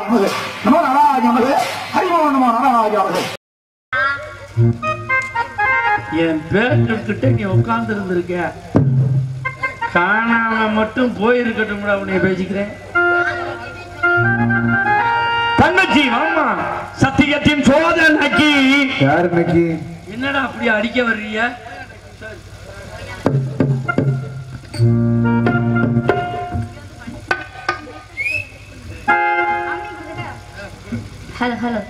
நமது நமோ நாராஜ நமது ஹரிமோ நமோ நாராஜ நமது என் பேட்டுக்கிட்ட நீ உட்கார்ந்து இருந்திருக்க காணாம மட்டும் போயிருக்கட்டும் உன்னை பேசிக்கிறேன் தங்கச்சி ஆமா சத்தியத்தின் சோதனைக்கு யார் இன்னைக்கு என்னடா அப்படி அடிக்க வர்றீங்க ஹலோ ஹலோ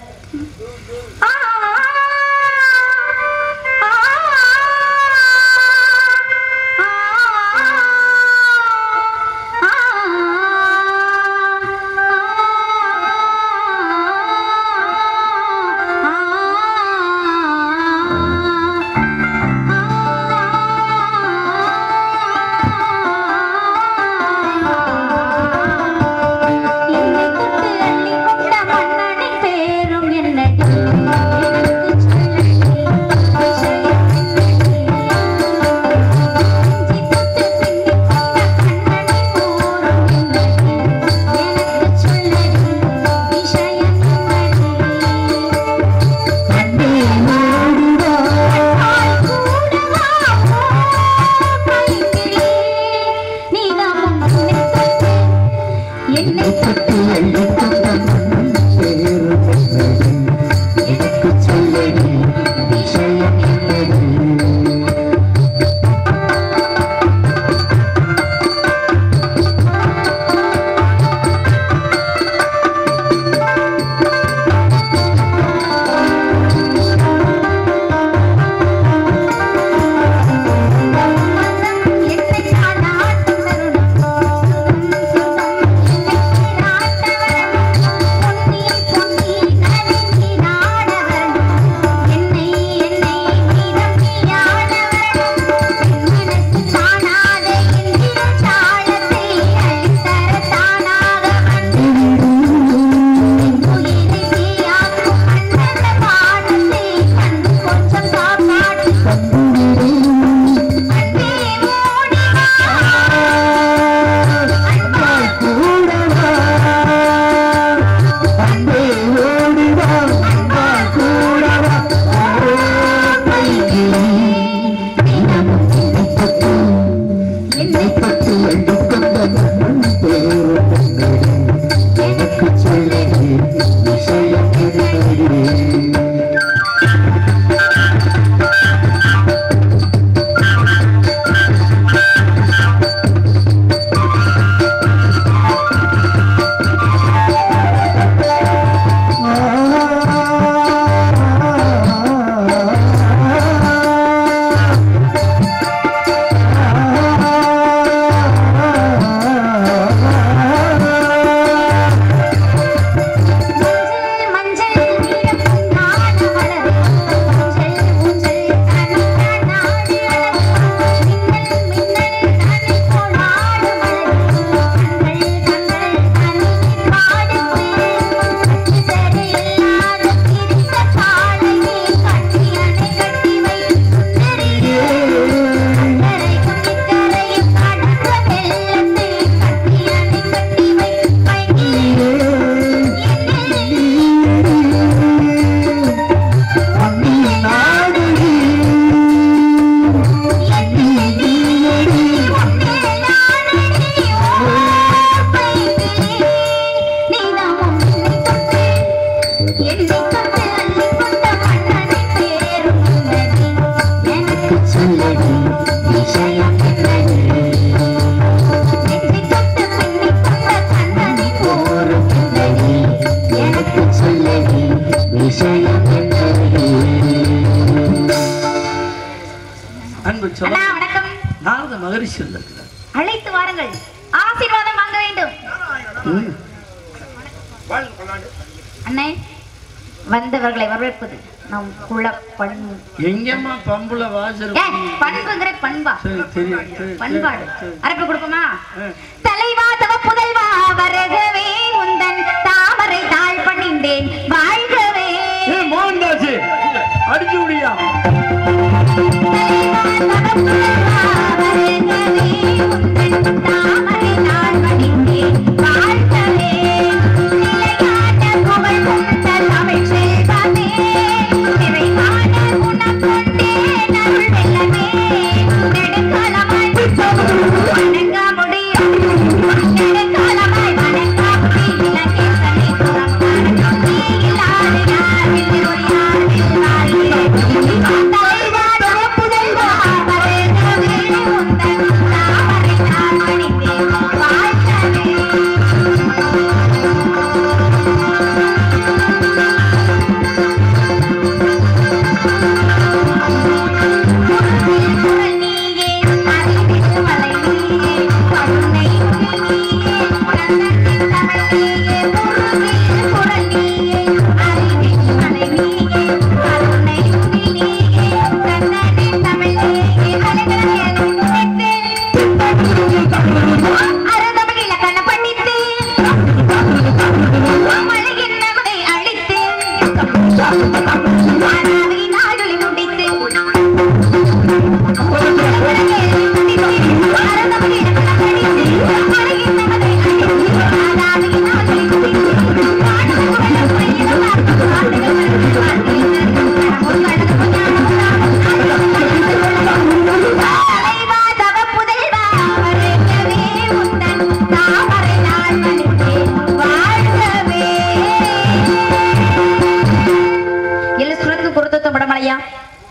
என்னை தொட்டு அள்ளி கொண்ட மன்னனின் பேரும் என்னடி எனக்கு சொல்லடி விஷயம் என்னடி நெஞ்சை தொட்டு பின்னி கொண்ட கண்ணனின் போரும் என்னடி எனக்கு சொல்லடி விஷயம் என்னடி ஆள் கூடவா பைங்கிளி நீதான் என்னை தொட்டு என்னை தொட்டு அள்ளி கொண்ட எனக்கு சொல்லடி விஷயம் என்னடி என்னை காணாட்டும் தருணம் பொன்னி பொன்னி நடுங்கி நாடவன் என்னை என்னை மீதமியானவன் மனசு காணாத எந்திர தாளத்தை அழித்தர தானாக உயிரை தீயாக்கும் அண்ணந்த பாடத்தை கண்டு கொஞ்சம் காப்பாற்றி அன்பே ஓடிவா அன்பால் கூடவா அன்பே ஓடிவா அன்பால் கூடவா ஓ பைங்கிளி தினமும் என்னை தொட்டு என்னை பட்டு அள்ளி கொண்ட மன்னன் பேரும் என்னடி எனக்கு சொல்லடி விஷயம் என்னடி மஞ்சள் மஞ்சள் நீலம் பொன்னான மலரே மஞ்சள் ஊஞ்சல் தனக்க நாடி அழகு மின்னல் மின்னல் தனி போலாடு மலரே கண்கள் கண்கள் தனி பாடுது கட்டுதடு இல்லாத பிரிந்த காளையே கட்டி அணை கட்டி வை சுந்தரியே கரைக்கும் இக்கரையும் கடந்த வெள்ளத்தை கட்டி அணை கட்டி வை பைங்கிலே அன்னி நாடுடி சொல்லடி விஷயம் போரும் என்னடி எனக்கு சொல்லடி விஷயம் என்னடி அன்பு சொல்ல அண்ணா வணக்கம் நாரத மகரிஷி இருக்கிறார் அழைத்து வாருங்கள் ஆசீர்வாதம் வாங்க வேண்டும் அண்ணே வந்தவர்களை வரவேற்பது நம் குல பண்பு எங்கம்மா பம்புல வாசல் ஏ, பண்புங்கிற பண்பா சரி தெரியும் சரி, பண்பாடு சரி, அரப்பு கொடுப்போமா ஆ. தலைவா தவ புதல்வா வருகவே உந்தன் தாமரை தாழ் பணிந்தேன் வாழ்கவே ஏ மோகன்தாஸ் அடிச்சு விடியா தலைவா தவ புதல்வா வருகவே உந்தன் தாமரை தாழ் பணிந்தேன் வாழ்கவே நிலையான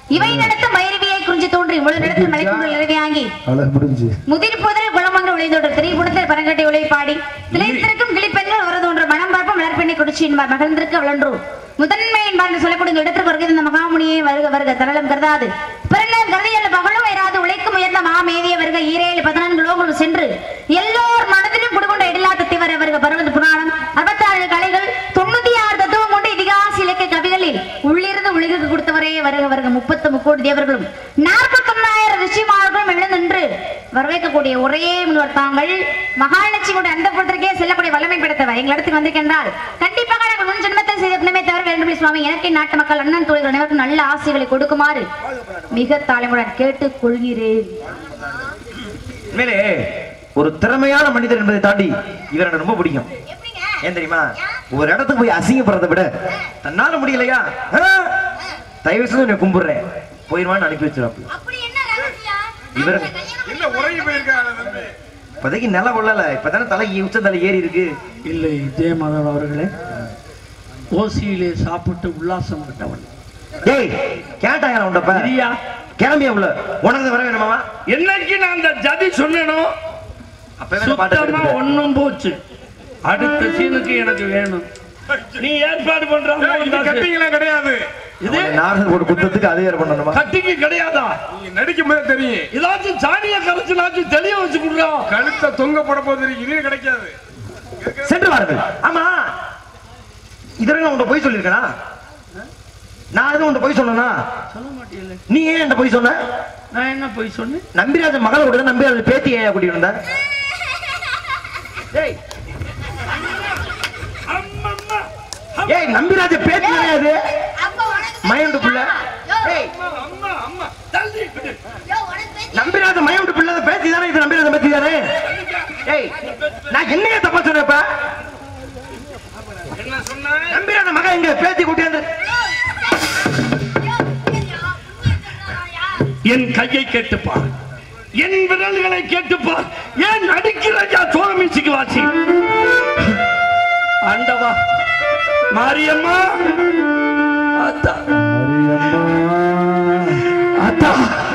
இவை நடத்தும் பைரவியை குறிஞ்சி தோன்றி முழு நடத்தும் மலைக்குண்டு இறவியாங்கி அழகு முடிஞ்சு முதிர் புதர் குளமங்கள் ஒளிந்தோடு திரிபுணத்தில் பரங்கட்டை ஒளி பாடி திளைத்திருக்கும் கிளிப்பெண்கள் வரதோன்ற மனம் பார்ப்ப மலர்பெண்ணை குடிச்சி என்பார் மகிழ்ந்திருக்க வளன்று முதன்மை என்பார் என்று சொல்லக்கூடிய இந்த இடத்திற்கு வருகிறது இந்த மகாமுனியை வருக வருக தரலம் கருதாது பிறந்த கருதியல் பகலும் வராது உழைக்கும் உயர்ந்த மாமேதிய வருக ஈரேழு பதினான்கு லோகங்கள் சென்று எல்லோர் மனதிலும் குடுகொண்ட இடிலாத்த திவர வருக பருவது புராணம் அறுபத்தாறு கலைகள் தொண்ணூத்தி ஆறு தத்துவம் கொண்ட இதிகாச இலக்கிய கவிகளில் உள்ளிருந்து உலகுக்கு கொடுத்தவரே வருக வருக முப்பத்து முக்கோடி தேவர்களும் நாற்பத்தொன்னாயிரம் ரிஷிமார்களும் எழுந்தின்று வரவேற்கக்கூடிய ஒரே முனிவர் தாங்கள் மகாலட்சுமியுடைய அந்த புறத்திற்கே செல்லக்கூடிய வல்லமை படைத்தவர் எங்கள் இடத்துக்கு வந்திருக்கின்றால் கண்டிப்பாக நாங்கள் முன் ஜென்மத்தில் செய்த புண்ணியமே தவிர வேண்டும் சுவாமி எனக்கு நாட்டு மக்கள் அண்ணன் தொழில்கள் அனைவருக்கும் நல்ல ஆசைகளை கொடுக்குமாறு மிக தலைமுடன் கேட்டுக் கொள்கிறேன் உண்மையிலே ஒரு திறமையான மனிதர் என்பதை தாண்டி இவர் எனக்கு ரொம்ப பிடிக்கும் ஏன் தெரியுமா ஒரு இடத்துக்கு போய் அசிங்கப்படுறதை விட தன்னால முடியலையா ஆ? தயவு செஞ்சு நான் கும்பிடுறேன் போயிருவான்னு அனுப்பி வச்சிருவாப்பு இவர் இல்ல உறங்கி போயிருக்காங்க தம்பி இப்போதைக்கு நில கொள்ளல இப்பதானே தலை உச்ச தலை ஏறி இருக்கு இல்லை ஜெயமாதவன் அவர்களே ஓசியிலே சாப்பிட்டு உல்லாசம் விட்டவன் டேய் கேட்டாங்க உண்டப்ப சரியா கிளம்பிய உள்ள உனக்கு வர வேணுமாமா என்னைக்கு நான் அந்த ஜதி சொன்னேனோ அப்பவே பாட்டு சுத்தமா எடுத்துட்டேன். ஒண்ணும் போச்சு அடுத்த சீனுக்கு எனக்கு வேணும் நீ ஏற்பாடு பண்ற கட்டிங்கெல்லாம் கிடையாது இது அவனை நாரதர் போட்டு குத்தத்துக்கு அதே வேற பண்ணணுமா கட்டிக்கு கிடையாதா நீங்க நடிக்கும் போது தெரியும் ஏதாச்சும் சாணிய கரைச்சுனாச்சும் தெளிய வச்சு கொடுறோம் கழுத்தை தொங்க போட போது தெரியும் இது கிடைக்காது சென்று வாருங்கள் ஆமா இதுவரை நான் உன்ட்ட போய் சொல்லியிருக்கேனா நான் எதுவும் உன்ட்ட போய் சொன்னேனா சொல்ல மாட்டேல நீ ஏன் என்கிட்ட போய் சொன்ன நான் என்ன போய் சொன்னேன் நம்பிராஜ மகளை விட நம்பிராஜ பேத்தி ஏன் கூட்டி வந்த ஏய் அம்மம்மா ஏய் நம்பிராஜ பேத்தி கிடையாது மயண்டு புள்ள ஏய் அம்மா அம்மா தள்ளி விடு. நம்பிராஜ மயண்டு புள்ள பேத்தி தானே இது நம்பிராஜ பேத்தி தானே ஏய் நான் என்னைய தப்பா சொன்னப்ப என்ன சொன்ன நம்பிராஜ மகன் எங்க பேத்தி கூட்டி வந்து என் கையை கேட்டுப்பார் என் விரல்களை கேட்டுப்பார் ஏன் நடிக்கிறாயா சோழமிச்சிக்கு வாசி ஆண்டவா மாரியம்மா அத்தா அத்தா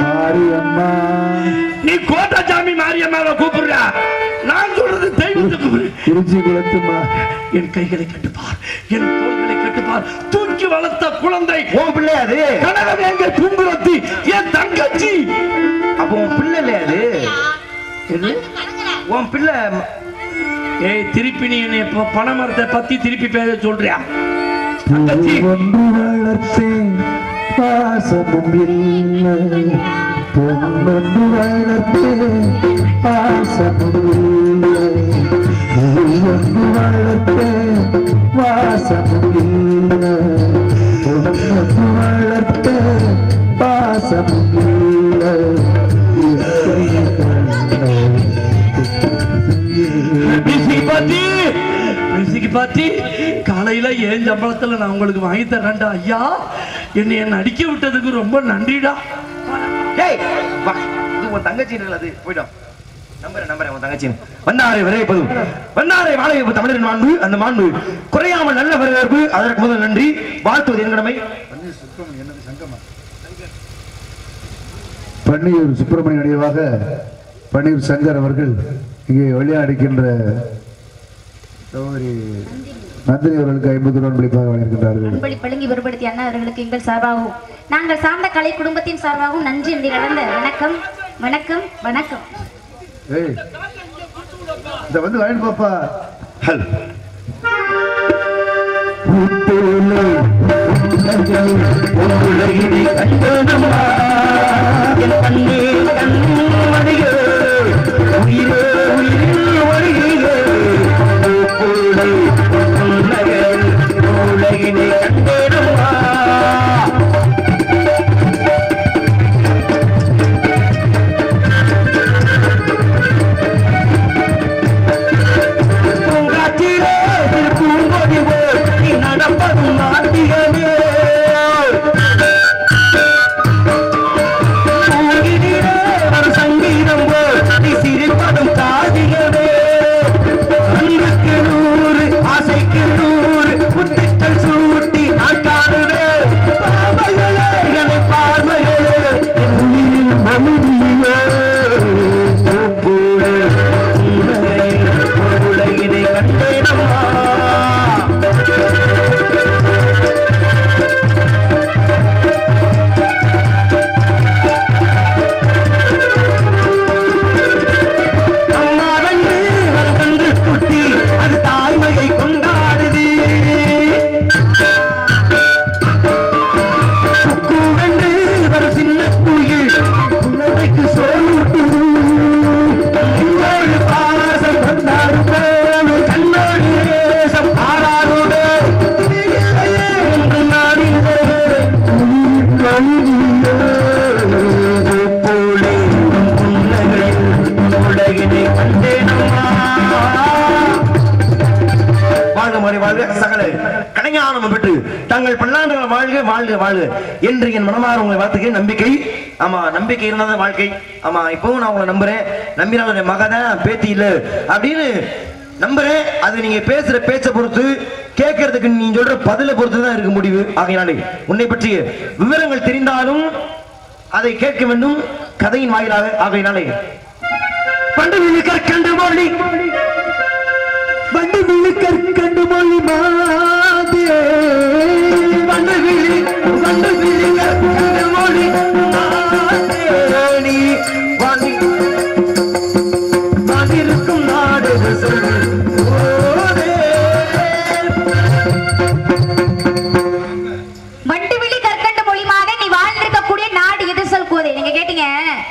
நீ கோட்டசாமி மாரியம்மாவை கூப்பிடுற நான் சொல்றது தெய்வத்தை கூப்பிடு குறிச்சி குளத்துமா என் கைகளை கட்டுப்பார் என் தோள்களை கட்டுப்பார் தூக்கி வளர்த்த குழந்தை உன் பிள்ளை அது கனகம் எங்க தும்புரத்தி என் தங்கச்சி அப்ப உன் பிள்ளை இல்லையா அது எது உன் பிள்ளை ஏய் திருப்பி நீ என்னை இப்ப பனைமரத்தை பத்தி திருப்பி பேச சொல்றியா தங்கச்சி ஒன்று வளர்த்தேன் பாசமும் இல்லை பொன்னொன்று வளர்த்தேன் பாசமும் இல்லை ஒன்று வளர்த்தேன் வாசமும் இல்லை பொன்னொன்று வளர்த்தேன் பாசமும் இல்லை இசை கண்டேன். மியூசிக் பாத்தி மியூசிக் பாத்தி காலையில ஏன் சம்பளத்துல நான் உங்களுக்கு வாங்கி தரேன்டா ஐயா என்னை நடிக்க விட்டதுக்கு ரொம்ப நன்றிடா டேய் வா இது உன் தங்கச்சி அது போயிடும் நம்புறேன் நம்புறேன் உன் தங்கச்சி வந்தாரை விரைப்பதும் வந்தாரை வாழ வைப்பு தமிழரின் மாண்பு அந்த மாண்பு குறையாமல் நல்ல வரவேற்பு அதற்கு முதல் நன்றி வாழ்த்துவது என் கடமை பன்னியூர் சுப்பிரமணிய நினைவாக பன்னீர் சங்கர் அவர்கள் இங்கே விளையாடுகின்ற சகோதரி நந்தினி அவர்களுக்கு ஐம்பது ரூபாய் பளிப்பாக வழங்கியிருக்கின்றார்கள் அன்பளி பழுங்கி பெருப்படுத்திய அண்ணா அவர்களுக்கு எங்கள் சார்பாகவும் நாங்கள் சார்ந்த கலை குடும்பத்தின் சார்பாகவும் நன்றி என்று கலந்த வணக்கம் வணக்கம் வணக்கம் ஏய் இந்த வந்து வாங்கிட்டு பாப்பா ஹல் சங்கீதம் சிரிப்பதும் காதிகளே முறை வாழ்க சகல கலைஞானம் பெற்று தங்கள் பல்லாண்டுகள் வாழ்க வாழ்க வாழ்க என்று என் மனமாற உங்களை வாழ்த்துக்கிறேன் நம்பிக்கை ஆமா நம்பிக்கை இருந்தாதான் வாழ்க்கை ஆமா இப்பவும் நான் உங்களை நம்புறேன் நம்பினால் என் மகதான் பேத்தி இல்ல அப்படின்னு நம்புறேன் அது நீங்க பேசுற பேச்சை பொறுத்து கேட்கறதுக்கு நீ சொல்ற பதிலை பொறுத்து தான் இருக்க முடிவு ஆகையினாலே உன்னை பற்றிய விவரங்கள் தெரிந்தாலும் அதை கேட்க வேண்டும் கதையின் வாயிலாக ஆகையினாலே பண்டு கற்கண்டு மொழி வண்டு விழி கற்கண்டு மொழி மாதே பண்டு விழி பண்டு விழி கற்கண்டு மொழி நாடேணி வாணி வானிருக்கும் நாடு ஓடே வண்டுவிழி கற்கண்டு மொழிமாக நீ வாழ்ந்திருக்கக்கூடிய நாடு எது சொல் கோதை நீங்க கேட்டீங்க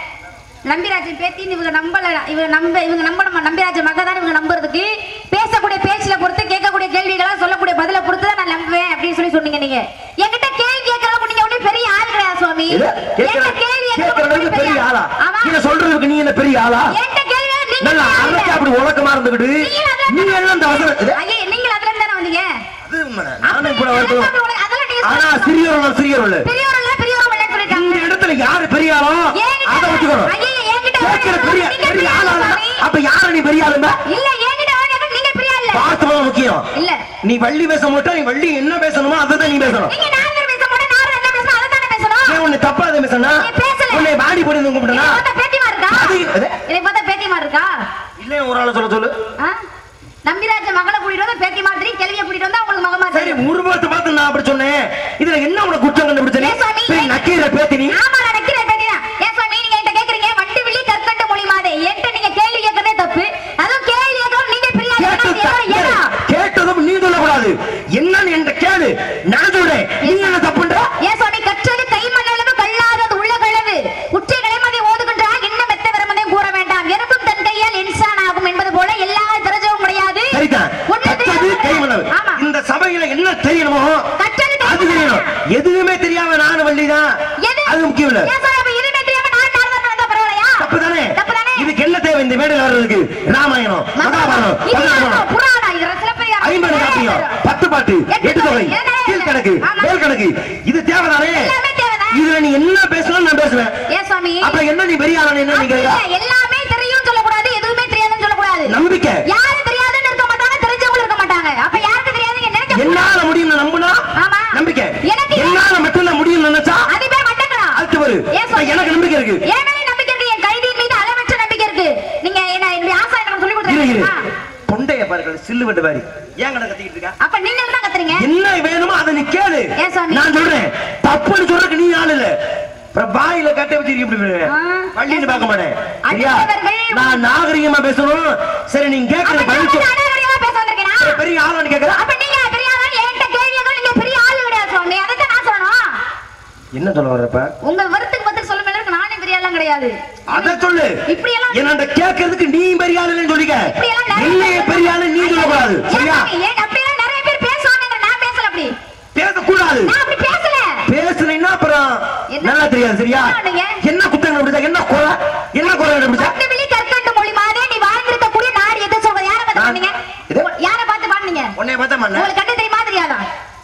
நம்பிராஜன் பேத்தின்னு இவங்க நம்பல இவங்க நம்ப இவங்க நம்பணும் நம்பிராஜன் மகதான் இவங்க நம்புறதுக்கு பேசக்கூடிய பேச்சுல பொறுத்து கேட்கக்கூடிய கேள்விகளா சொல்லக்கூடிய பதில பொறுத்து தான் நான் நம்புவேன் அப்படின்னு சொல்லி சொன்னீங்க நீங்க என்கிட்ட கேள்வி கேட்கறவங்க நீங்க ஒன்றும் பெரிய ஆள் கிடையாது சுவாமி இல்ல, என்கிட்ட கேட்கிற- கேள்வி கேட்கிற அளவுக்கு பெரிய ஆளா ஆமா இத சொல்றதுக்கு நீ என்ன பெரிய ஆளா என்கிட்ட கேள்வி நீங்க நல்லா பெரிய ஆளு. அரைச்சு அப்படி உலக்கமா இருந்துகிட்டு நீங்க அதுல- நீ எல்லாம் இந்த அவசரம் இது- ஐயே, நீங்க அதுல இருந்து தானே வந்தீங்க அது உண்மைதான். நானும் கூட வரட்டும் அதெல்லாம் நீங்க ஆனா சொல்லுங்க. சிறியோர்கள் சிறியோர்கள் பெரியவர்கள் இல்ல, பெரியவர்கள் இல்லைன்னு சொல்லிட்டாங்க. இந்த இடத்துல யாரு பெரிய ஆளோ என்கிட்ட- அதை வச்சுக்கணும் ஐயே, என்கிட்ட கேட்கிற வாங்க, பெரிய நீங்க பெரிய பெரிய ஆளா ஆளு இருந்தா, சாமி. அப்ப யார நீ பெரிய ஆளுந்தா இல்ல என்கிட்ட வாங்க, நீங்க பெரிய ஆளு இல்ல. வாஸ்தவம் முக்கியம் இல்ல. நீ வள்ளி பேச மாட்டா நீ வள்ளி என்ன பேசணுமோ அதை தான் நீ பேசணும் நீங்க நாரதர் பேச மாட்டேன், நாரதர் என்ன பேசணும், அதைத்தானே பேசணும். ஏன் உன்னை தப்பா அதை பேசணும் நீ பேசல. உன்னை பாடி போட்டு கும்பிட்டனா இதை பார்த்தா பேத்திமா இருக்கா? அது- அது- இதை பார்த்தா பேத்திமா இருக்கா? இல்ல ஒரு ஆளை சொல்ல சொல்லு ஆ? நம்பிராஜ மகளை கூட்டிட்டு வந்தா பேத்தி மாதிரி கேள்வியை கூட்டிட்டு வந்தா உங்களுக்கு மகமா சரி உருவத்தை பார்த்து நான் அப்படி சொன்னேன் இதுல என்ன உனக்கு குற்றம் கண்டுபிடிச்ச நீ ஏன் சுவாமி? சரி நக்கீர பேத்தி நீ ஆமா நான் நக்கிறேன் பேத்திதான் ஏன் சுவாமி நீங்க என்கிட்ட கேக்குறீங்க வண்டு விழி கற்கண்டு மொழி மாதே என்கிட்ட நீங்க கேள்வி கேட்கறதே தப்பு அதுவும் கேள்வி கேட்கறோம் நீங்க பெரிய ஆளு, கேட்டது ஏன்னா தப்பு. ஏன்னா? கேட்டதும் நீ சொல்லக்கூடாது என்னன்னு என்கிட்ட கேளு நான் சொல்றேன் நீ என்ன தப்புன்ற ஏன் சுவாமி கற்றது கை மண்ணளவு கல்லாதது உள்ள களவு உச்சை கலைமதி ஓதுகின்றால் இன்னும் மெத்த விரமதையும் கூற வேண்டாம் எறும்பும் தன் கையால் இன்சான் ஆகும் என்பது போல எல்லா தெரிஞ்சவும் முடியாது சரிதான் ஒண்ணு கற்றது தெரியாது. கைமணவு ஆமா இந்த சபையில என்ன தெரியணுமோ கற்றது கை அது தெரியணும் எதுவுமே தெரியாம நானும் வள்ளிதான் எது? அது முக்கியம் இல்ல ஏன் சார் அப்ப எதுவுமே தெரியாம நான் நாரதன் வந்தா பரவாயில்லையா? தப்பு தானே தப்பு தானே? இதுக்கு என்ன தேவை இந்த மேடையில் வர்றதுக்கு ராமாயணம் மகாபாரதம் இதிகாசம், பரதநாட்டியம், புராணம், இது சிலப்பதிகாரம், ஐம்பது காப்பியம் பத்து பாட்டு எட்டு எட்டு தொகை தொகை, என்ன? கீழ்கணக்கு ஆமா. மேல் கணக்கு இது தேவைதானே எல்லாமே தேவைதான். இதுல நீ என்ன பேசணும் நான் பேசுவேன் ஏன் சுவாமி? அப்ப என்ன நீ பெரிய ஆளா என்ன நீங்க அப்படி இல்ல, எல்லாமே தெரியும் சொல்லக்கூடாது எதுவுமே தெரியாதுன்னு சொல்லக்கூடாது நம்பிக்கை யாரும் தெரியாதுன்னு இருக்க மாட்டாங்க தெரிஞ்சவங்களும் இருக்க மாட்டாங்க அப்ப யாருக்கு தெரியாதுன்னு நினைக்க என்னால முடியும் நம்புனா ஆமா. நம்பிக்கை எனக்கு என்னால மட்டும்தான் முடியும் நினைச்சா அதுவே மட்டங்களா அடுத்து வரு ஏன் சுவாமி? எனக்கு நம்பிக்கை இருக்கு என் மேல நம்பிக்கை இருக்கு என் கல்வியின் மீது அளவற்ற நம்பிக்கை இருக்கு நீங்க என்ன என்னுடைய ஆசை எனக்கு சொல்லி இரு இரு கொடுத்துருக்கீங்க கொண்டைய பாருங்கள் சில்லு வெட்டு பாரு ஏன் கடை கத்திக்கிட்டு இருக்கா அப்ப நீங்க தான் கத்துறீங்க என்ன வேணுமோ அதை நீ கேளு ஏன் சாமி? நான் சொல்றேன் தப்புன்னு சொல்றதுக்கு நீ ஆள் இல்ல அப்புறம் வாயில கட்ட வச்சு இப்படி பண்ணுவேன். ஆ. வள்ளின்னு பார்க்க மாட்டேன் சரியா அடுத்தவர்கள் நான் நாகரிகமா பேசணும் சரி நீங்க அப்ப கேட்கறது நான் பதில் வந்து சொல்லு. அநாகரிகமா பேச வந்திருக்கேனா? சரி, பெரிய ஆளான்னு கேட்கற அப்ப நீங்க பெரிய ஆளா? என்கிட்ட கேள்வி கேட்க நீங்க பெரிய ஆளு கிடையாது சுவாமி. அதைத்தான் நான் சொல்லணும். என்ன சொல்ல வர்றப்ப உங்க வருத்துக்கு பதில் சொல்லும் அளவுக்கு நானே பெரிய ஆளும் கிடையாது அத சொல்லு இப்படி எல்லாம் என்ன கேட்கறதுக்கு நீ பெரிய ஆளு இல்லைன்னு சொல்லிக்க இப்படி எல்லாம் நிறைய என்னைய பேர் பெரிய ஆளு நீ சொல்லக்கூடாது ஏன் சரியா சுவாமி? ஏன் அப்படியெல்லாம் நிறைய பேர் பேசுவாங்க நான் பேசல அப்படி பேசக்கூடாது நான் அப்படி பேசல பேசுனீங்கன்னா அப்புறம் என்ன? நல்லா தெரியாது சரியா என்ன பண்ணுங்க? என்ன குத்தம் கண்டுபிடிச்சா என்ன குறை என்ன குறை கண்டுபிடிச்சா பட்டு விழி கற்கண்டு மொழி மாதிரி நீ வாழ்ந்திருக்கக்கூடிய நாடு எது சொல்றது யாரை பார்த்து நான்- பண்ணீங்க இது? யாரை பார்த்து பண்ணீங்க உன்னைய பார்த்தா மண்ண உங்களுக்கு கண்ணு தெரியுமா தெரியாதா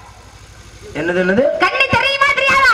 என்னது என்னது கண்ணு தெரியுமா தெரியாதா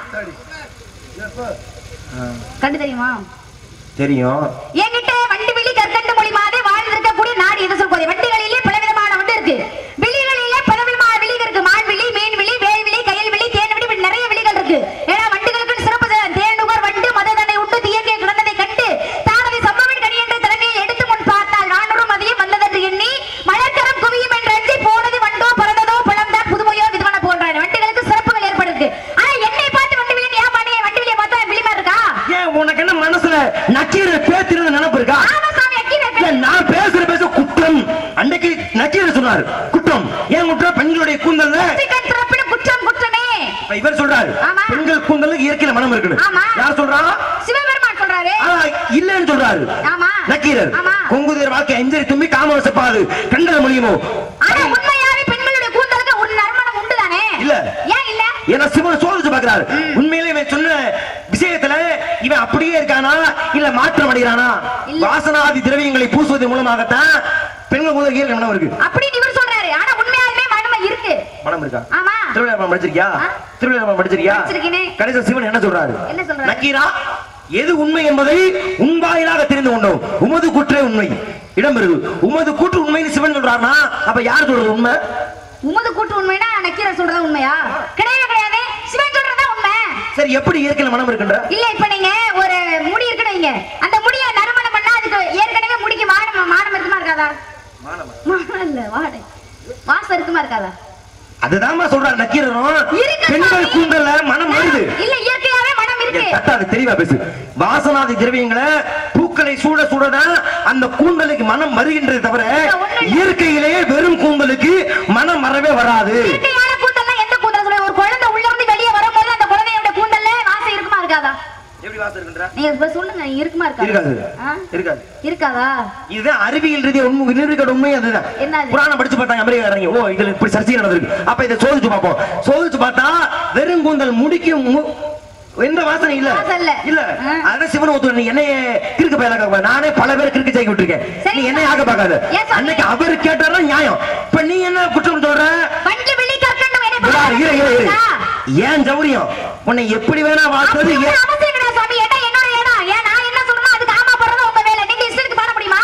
கண்ணு தெரியுமா தெரியும் என்கிட்ட வண்டி விழி கற்கண்டு மொழி மாதிரி வாழ்ந்திருக்கக்கூடிய நாடு எது சொல்றது வண்டிகளிலே பலவிதமான வண்டு இருக்கு விழிகளிலே பலவிதமான விழிகள் இருக்கு மான் விழி மீன் விழி வேல் விழி கயல் விழி தேன் விழி இப்படி நிறைய விழிகள் இருக்கு ஏன்னா வண்டுகளுக்கு சிறப்பு தே- தேனுகர் வண்டு மததனை உண்டு தீயங்கே கிடந்ததை கண்டு தானதை சம்பவின் கனி என்ற தலைமையை எடுத்து முன் பார்த்தால் நானூறு மதியம் வந்ததென்று எண்ணி மலர்கரம் குவியும் என்று அஞ்சி போனது வண்டோ பறந்ததோ பழம்தான் புதுமையோ விதமான போன்றான் வண்டுகளுக்கு சிறப்புகள் ஏற்படுது ஆனா என்னை பார்த்து வண்டு விழி ஏன் மாட்டே வண்டு விழியை பார்த்தா விழிமா இருக்கா ஏன் உனக்கு என்ன மனசுல நக்கீர பேசுறது நினைப்பு இருக்கா ஆமா சாமி அக்கீரை இல்ல, நான் பேசுற பேச குற்றம் அன்னைக்கு நக்கீர சொன்னார் குற்றம் ஏன் குற்றம் பெண்களுடைய கூந்தல்ல சிக்கன் சிறப்பிடும் குற்றம் குற்றமே இப்ப இவர் சொல்றாரு ஆமா. பெண்கள் கூந்தலுக்கு இயற்கையில மனம் இருக்குன்னு ஆமா. யார் சொல்றா சிவபெருமான் சொல்றாரு ஆனா இல்லன்னு சொல்றாரு ஆமா. நக்கீரர் ஆமா. கொங்குதிர் வாழ்க்கை அஞ்சரி தும்பி காமவசப்பாது கண்டல் முடியுமோ ஆனா உண்மையாவே பெண்களுடைய கூந்தலுக்கு ஒரு நறுமணம் உண்டுதானே இல்ல. ஏன் இல்ல ஏன்னா சிவன் சோதிச்சு பாக்குறாரு உண்மையிலே இவன் சொன்ன விஷயத்துல இவன் அப்படியே இருக்கானா இல்ல மாற்றம் அடைகிறானா இல்ல. வாசனாதி திரவியங்களை பூசுவதன் மூலமாகத்தான் பெண்கள் முதல் இயற்கை மனம் இருக்கு அப்படின்னு இவர் சொல்றாரு ஆனா உண்மையாவே மனம் இருக்கா ஆமா திருவிழா படிச்சிருக்கியா ஆ. திருவிழா படிச்சிருக்கியா படிச்சிருக்கேனே. கடைசி சிவன் என்ன சொல்றாரு என்ன சொல்றாரு? நக்கீரா எது உண்மை என்பதை உன் வாயிலாக தெரிந்து கொண்டோம் உமது கூற்றே உண்மை இடம் இருக்கு உமது கூற்று உண்மைன்னு சிவன் சொல்றாருன்னா அப்ப யார் சொல்றது உண்மை உமது கூட்டு உண்மைனா நக்கீரர் சொல்றது உண்மையா கிடையவே கிடையாது சிவன் சொல்றதா உண்மை சரி எப்படி இயற்கையில மனம் இருக்கின்ற இல்ல இப்ப நீங்க ஒரு முடி இருக்குன்னு வைங்க அந்த முடிய நறுமணம் பண்ணா அதுக்கு ஏற்கனவே முடிக்கு வாடம் மாடம் இருக்குமா இருக்காதா மானம் இல்ல வாடை வாசம் இருக்குமா இருக்காதா அதுதான்மா சொல்றாரு நக்கீரரும் இருக்கு பெண்கள் சாமி. கூந்தல்ல மனம் வருது இல்ல இயற்கையாவே மனம் இருக்கு தட்டாது தெளிவா பேசு வாசனாதி திரவியங்களை பூக்களை சூட சூடதான் அந்த கூந்தலுக்கு மனம் வருகின்றது தவிர ஒண்ணும் இல்ல. இயற்கையிலேயே வெறும் கூந்தலுக்கு மனம் வரவே வராது இயற்கையான கூந்தல்னா எந்த கூந்தல் சொல்லுங்க ஒரு குழந்தை உள்ள இருந்து வெளியே வரும்போது அந்த குழந்தையோட கூந்தல்ல வாசம் இருக்குமா இருக்காதா எப்படி வாசம் இருக்கின்ற நீங்க இப்ப சொல்லுங்க இருக்குமா இருக்காதா இருக்காது ஆ? இருக்காது இருக்காதா இதுதான் அறிவியல் ரீதியா உண்மை நிரூபிக்கிற உண்மை அதுதான் என்னது? புராணம் படிச்சு பார்த்தாங்க அமெரிக்காரங்க ஓ இதுல இப்படி சர்ச்சை நடந்திருக்கு அப்ப இதை சோதிச்சு பார்ப்போம் சோதிச்சு பார்த்தா வெறும் கூந்தல் முடிக்கு மு- எந்த வாசனை இல்ல வாசம் இல்ல. இல்ல ஆ. அதான் சிவன் ஒத்துரு நீ என்னைய கிறுக்கு பயலாக்க நானே பல பேர் கிறுக்கு ஜெயிக்க விட்டுருக்கேன் சரி, நீ என்னைய ஆக பார்க்காத ஏன் சாமி? அன்னைக்கு அவர் கேட்டாரா நியாயம் இப்ப நீ என்ன குற்றம் சொல்ற வண்டி வெளி கற்கண்டும் என்ன இரு, இரு, இரு, இரு. பண்ணா? ஏன் ஜவுரியம் உன்னை எப்படி வேணா வாழ்றது அப்படி ஏன் ஒண்ணும் அவசியம் கிடையாது சாமி ஏன்னா என்னோட இடம் ஏன் நான் என்ன சொல்றேனோ அதுக்கு ஆமா போடுறது உங்க வேலை நீங்க இஷ்டத்துக்கு பாட முடியுமா